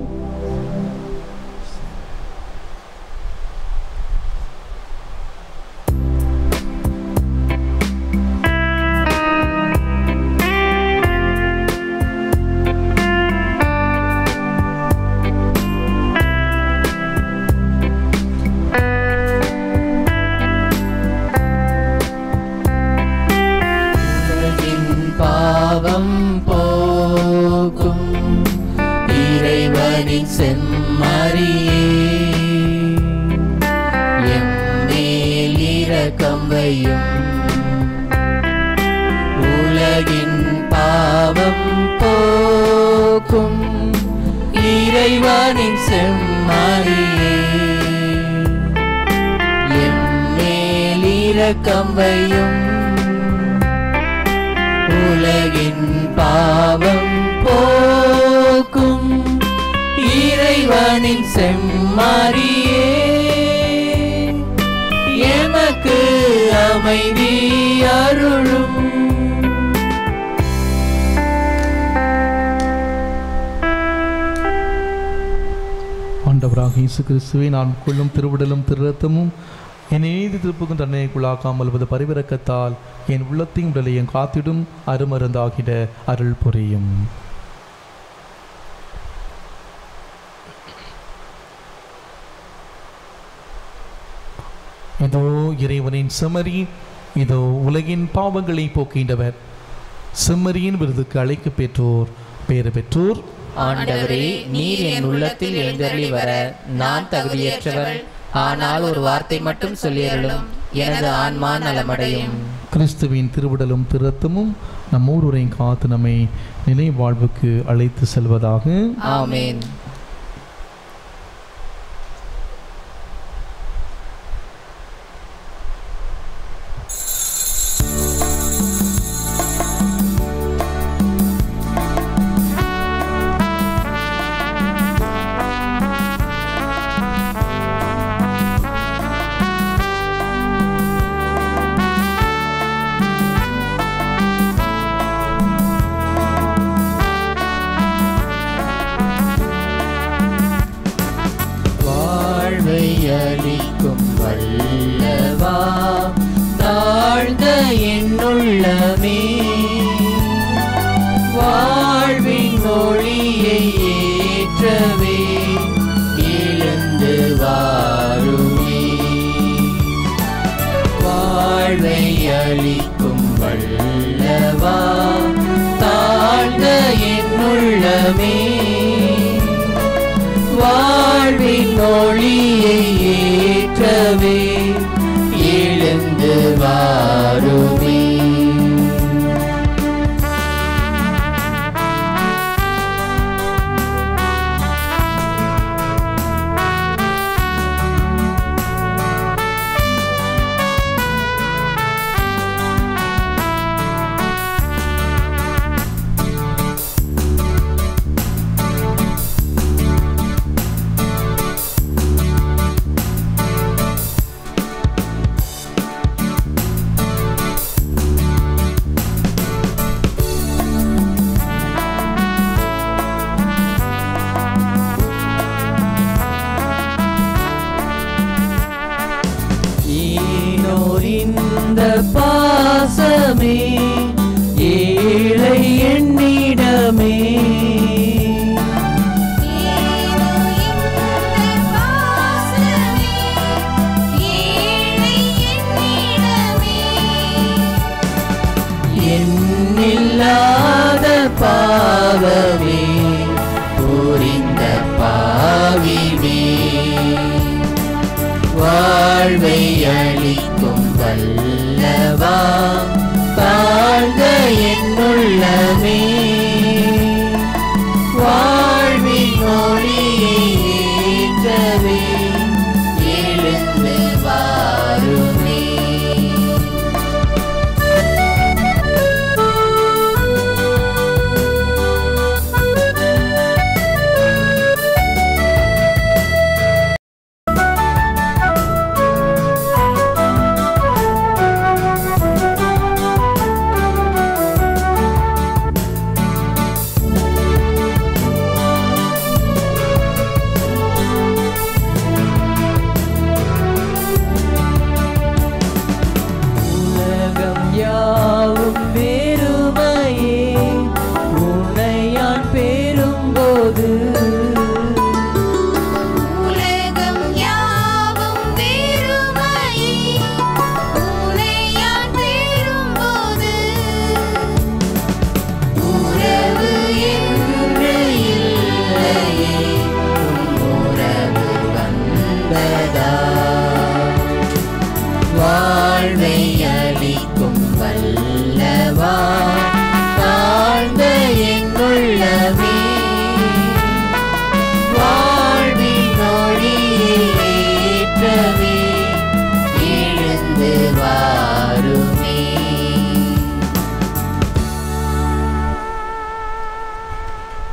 உலகின் பாவம் போக்கும் இறைவனின் செம்மறியே எம்மேல் இரக்கம் வையும் உலகின் பாவம் போக்கும் இறைவனின் செம்மறியே எம்மேல் இரக்கம் வையும் உலகின் பாவம் போக்கும் இறைவனின் செம்மறியே எமக்கு அமைதி அருளும் ஆண்டவராக இயேசு கிறிஸ்துவை நான் கொள்ளும் திருவிடலும் திருரத்தமும் என் நீதி திருப்புக்கும் தண்டனைக்குள்ளாக்காமல் வது பரிவிறக்கத்தால் என் உள்ளத்தையும் உடலையும் காத்திடும் அருமருந்தாகிட அருள் புரியும் இதோ இறைவனின் செம்மறி இதோ உலகின் பாவங்களை போக்கின்றவர் செம்மறியின் விருதுக்கு அழைக்க பெற்றோர் பேறு பெற்றோர் ஆண்டவரே நீர் என் உள்ளத்தில் எழுந்தருளி வர நான் தகுதியற்றவர் ஆனால் ஒரு வார்த்தை மட்டும் சொல்லியருளும் எனது ஆன்மா நலமடையும் கிறிஸ்துவின் திருவிடலும் திருத்தமும் நம் ஊருரையும் காத்து நம்மை நிலை வாழ்வுக்கு அழைத்து செல்வதாக ஆமென் வாழ்வை அளிக்கும் வல்லவா தாழ்ந்த என்னுள்ளமே வாழ்வின் மொழியை ஏற்றவே எழுந்து வாருமே வாழ்வை அளிக்கும் வல்லவா தாழ்ந்த என்னுள்ளமே வாழ்வின் ஒளியை ஏற்றவே எழுந்து வாருமே ஈனோ இந்த பாசமே ஏழை என்னிடமே எண்ணில்லாத பாவமே புரிந்த பாவிமே வாழ்வை அளிக்கும் வல்லவா தாழ்ந்த என்னுள்ளமே வாழ்வின் மொழியை ஏற்றவே எழுந்து வாருமே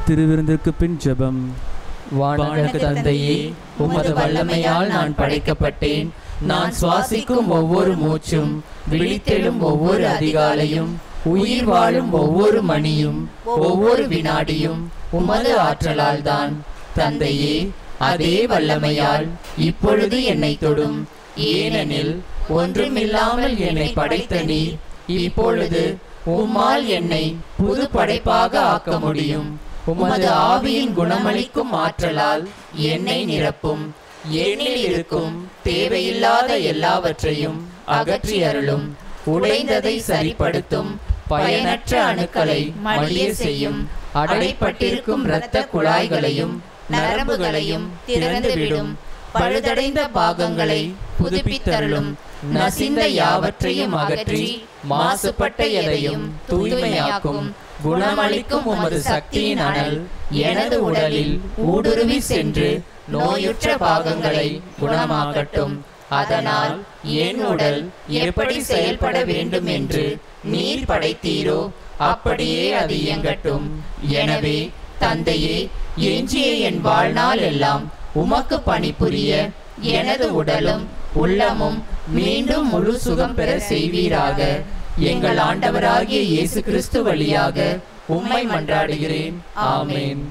திருவிருந்திற்கு பின் ஜெபம் வானக தந்தையே உமது வல்லமையால் நான் படைக்கப்பட்டேன் நான் சுவாசிக்கும் ஒவ்வொரு மூச்சும் விழித்தெழும் ஒவ்வொரு அதிகாலையும் உயிர் வாழும் ஒவ்வொரு மணியும் ஒவ்வொரு வினாடியும் உமது ஆற்றலால் தான் தந்தையே அதே வல்லமையால் இப்பொழுது என்னை தொடும் ஏனெனில் ஒன்றுமில்லாமல் என்னை படைத்த நீர் இப்பொழுது உம்மால் என்னை புது படைப்பாக ஆக்க முடியும் உமது ஆவியின் குணமளிக்கும் ஆற்றலால் என்னை நிரப்பும் என்னில் இருக்கும் தேவையில்லாத எல்லாவற்றையும் அகற்றி அருளும் உடைந்ததை சரிப்படுத்தும் பயனற்ற அணுக்களை மடிய செய்யும் அடைப்பட்டிருக்கும் இரத்த குழாய்களையும் நரம்புகளையும் திறந்துவிடும் பழுதடைந்த பாகங்களை புதுப்பித்தருளும் நசிந்த யாவற்றையும் அகற்றி மாசுபட்ட எதையும் தூய்மையாக்கும் குணமளிக்கும் உமது சக்தியின் அனல் எனது உடலில் ஊடுருவி சென்று நோயுற்ற பாகங்களை குணமாக்கட்டும் அதனால் என் உடல் எப்படி செயல்பட வேண்டும் என்று நீர் படைத்தீரோ அப்படியே அது இயங்கட்டும் எனவே தந்தையே எஞ்சிய என் வாழ்நாள் எல்லாம் உமக்கு பணிபுரிய எனது உடலும் உள்ளமும் மீண்டும் முழு சுகம் பெற செய்வீராக எங்கள் ஆண்டவராகிய இயேசு கிறிஸ்து வழியாக உம்மை மன்றாடுகிறேன் ஆமென்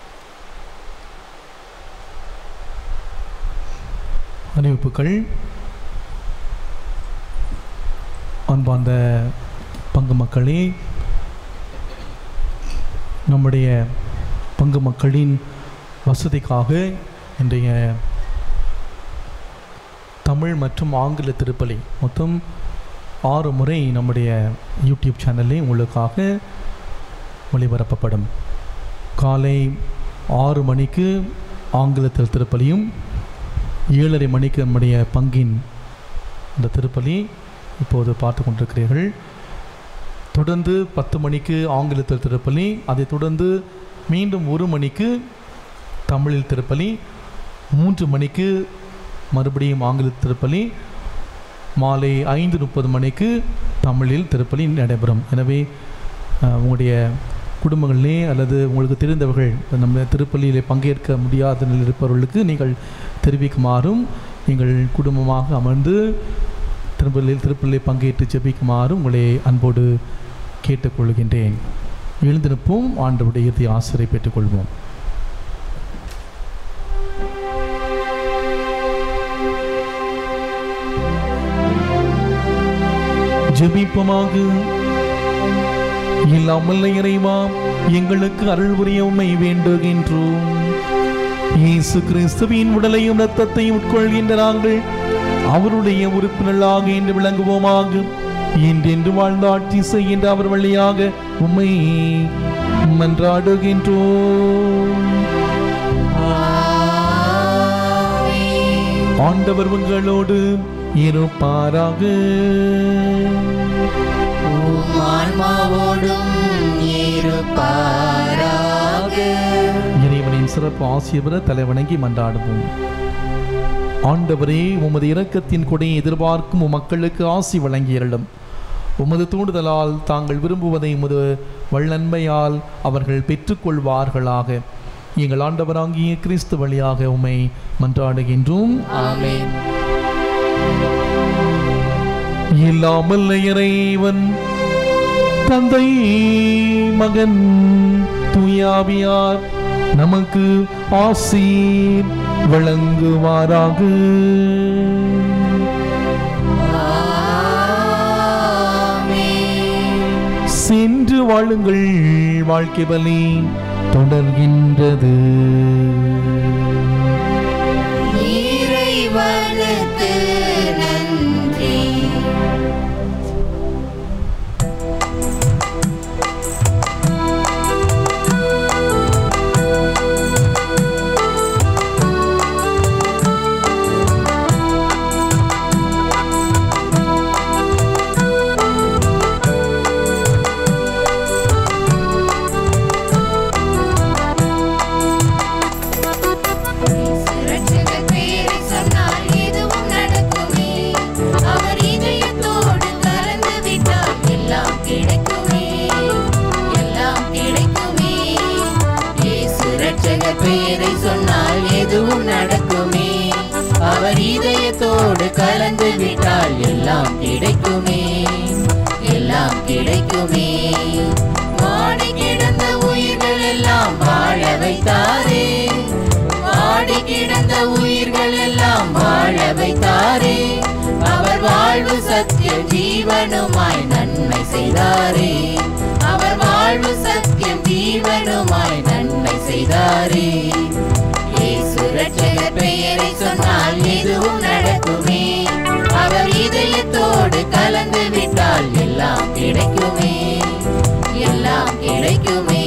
அறிவிப்புகள் அன்பார்ந்த பங்கு மக்களே நம்முடைய பங்கு மக்களின் வசதிக்காக இன்றைய தமிழ் மற்றும் ஆங்கில திருப்பலி மொத்தம் ஆறு முறை நம்முடைய யூடியூப் சேனலில் உங்களுக்காக ஒளிபரப்பப்படும் காலை ஆறு மணிக்கு ஆங்கிலத்தில் திருப்பலியும் ஏழரை மணிக்கு நம்முடைய பங்கின் இந்த திருப்பலி இப்போது பார்த்து கொண்டிருக்கிறீர்கள் தொடர்ந்து பத்து மணிக்கு ஆங்கிலத்தில் திருப்பலி அதைத் தொடர்ந்து மீண்டும் ஒரு மணிக்கு தமிழில் திருப்பலி மூன்று மணிக்கு மறுபடியும் ஆங்கில திருப்பலி மாலை ஐந்து முப்பது மணிக்கு தமிழில் திருப்பலி நடைபெறும் எனவே அஹ், உங்களுடைய குடும்பங்களிலே அல்லது உங்களுக்கு தெரிந்தவர்கள் நம்ம திருப்பலியிலே பங்கேற்க முடியாத நிலையில் இருப்பவர்களுக்கு நீங்கள் தெரிவிக்குமாறும் நீங்கள் குடும்பமாக அமர்ந்து திருப்பலியில் திருப்பலியை பங்கேற்று ஜெபிக்குமாறும் உங்களை அன்போடு கேட்டுக்கொள்கின்றேன் எழுந்திருப்போம் ஆண்டவருடைய இறுதி ஆசிரியை பெற்றுக்கொள்வோம் ஜெபிப்பமாக இல்லாமல் இறைவா எங்களுக்கு அருள் புரிய உம்மை வேண்டுகின்றோம் இயேசு கிறிஸ்துவின் உடலையும் இரத்தத்தையும் உட்கொள்கின்ற நாங்கள் அவருடைய உறுப்பினர்களாக என்று விளங்குவோமாக என்றென்று வாழ்ந்த ஆட்சி செய்கின்ற அவர் வழியாக உம்மை மன்றாடுகின்றோம் ஆண்டவர் உங்களோடு இருப்பாராக ஆன்மாவோடும் இருப்பாராக இறைவனின் சிறப்பு ஆசிரியர தலைவணங்கி மன்றாடுவோம் ஆண்டவரே உமது இரக்கத்தின் கொடையை எதிர்பார்க்கும் உம் மக்களுக்கு ஆசி வழங்கியருளும் உமது தூண்டுதலால் தாங்கள் விரும்புவதை உமது வல்லன்மையால் அவர்கள் பெற்றுக்கொள்வார்களாக எங்கள் ஆண்டவராகிய கிறிஸ்து வழியாக உம்மை மன்றாடுகின்றோம் ஆமென் இல்லாமல் இறைவன் தந்தை மகன் தூயாவியார் நமக்கு ஆசீர் வழங்குவாராக சென்று வாழுங்கள் வாழ்க்கை பலி தொடர்கின்றது இறைவனுக்கு நன்றி பெயரை சொன்னால் எதுவும் நடக்குமே அவர் இதயத்தோடு கலந்து விட்டால் எல்லாம் கிடைக்குமே எல்லாம் கிடைக்குமே வாடி கிடந்த உயிர்கள் எல்லாம் வாழ வைத்தாரே வாடி கிடந்த உயிர்கள் எல்லாம் வாழ வைத்தாரே அவர் வாழ்வு சத்திய ஜீவனுமாய் நன்மை செய்தாரே அவர் வாழ்வு சத்தியம் ஜீவனுமாய் நன்மை செய்தாரே இயேசு ரட்சகர் பெயரை சொன்னால் எதுவும் நடக்குமே அவர் இதயத்தோடு கலந்து விட்டால் எல்லாம் கிடைக்குமே எல்லாம் கிடைக்குமே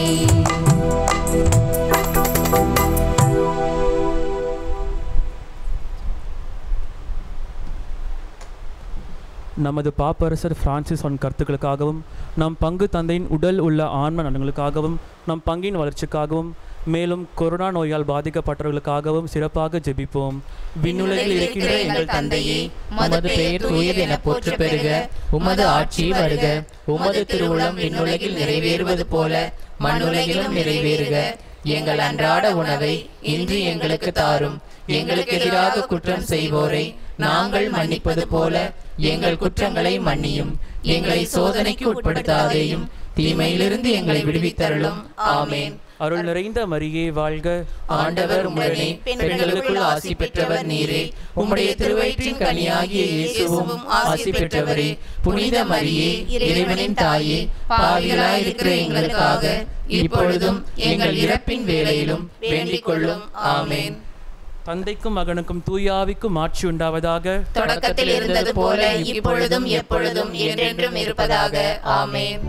நமது பாப்பரசர் பிரான்சிஸ் அவன் கருத்துக்களுக்காகவும் நம் பங்கு தந்தையின் உடல் உள்ள ஆன்ம நலன்களுக்காகவும் நம் பங்கின் வளர்ச்சிக்காகவும் மேலும் கொரோனா நோயால் பாதிக்கப்பட்டவர்களுக்காகவும் சிறப்பாக ஜெபிப்போம் விண்ணுலகில் இருக்கிற எங்கள் தந்தையே உமது பெயர் தூயது என போற்ற பெறுக உமது ஆட்சி வருக உமது திருவுளம் விண்ணுலகில் நிறைவேறுவது போல மண்ணுலகிலும் நிறைவேறுக எங்கள் அன்றாட உணவை இன்று எங்களுக்கு தாரும் எங்களுக்கு எதிராக குற்றம் செய்வோரை நாங்கள் மன்னிப்பது போல எங்கள் குற்றங்களை மன்னியும் எங்களை சோதனைக்கு உட்படுத்தாதேயும் தீமையிலிருந்து எங்களை விடுவித்தருளும் ஆமேன் அருள் நிறைந்த மரியே வாழ்க ஆண்டவர் உடனே பெண்களுக்குள் ஆசி பெற்றவர் நீரே உம்முடைய திருவயிற்றின் கனியாகிய இயேசுவும் ஆசி பெற்றவரே புனித மரியே இறைவனின் தாயே பாவிகளாய் இருக்கிற எங்களுக்காக இப்பொழுதும் எங்கள் இறப்பின் வேளையிலும் வேண்டிக் கொள்ளும் ஆமேன் தந்தைக்கும் மகனுக்கும் தூயாவிக்கும் ஆட்சி உண்டாவதாக தொடக்கத்தில் இருந்தது போல இப்பொழுதும் எப்பொழுதும் என்றென்றும் இருப்பதாக ஆமேன்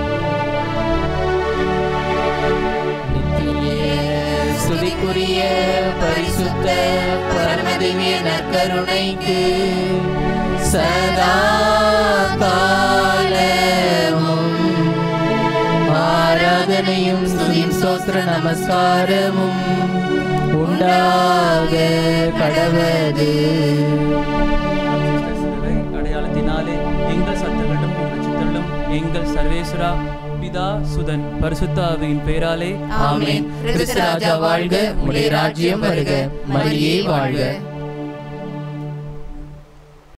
ஸ்துதிக்குரிய பரிசுத்த பரமதிவிய நற்கருணைக்கு சதா காலமும் ஆராதனையும் ஸ்துதியும் ஸ்தோத்திர நமஸ்காரமும் உண்டாக கடவது சிலுவை அடையாளத்தினாலே எங்கள் சத்துக்களிடம் ரட்சித்தள்ளும் எங்கள் சர்வேஸ்வரா பிதா சுதன் பரிசுத்த ஆவியின் பெயராலே ஆமென் கிறிஸ்து ராஜா வாழ்க உடைய ராஜ்யம் வருக மரியே வாழ்க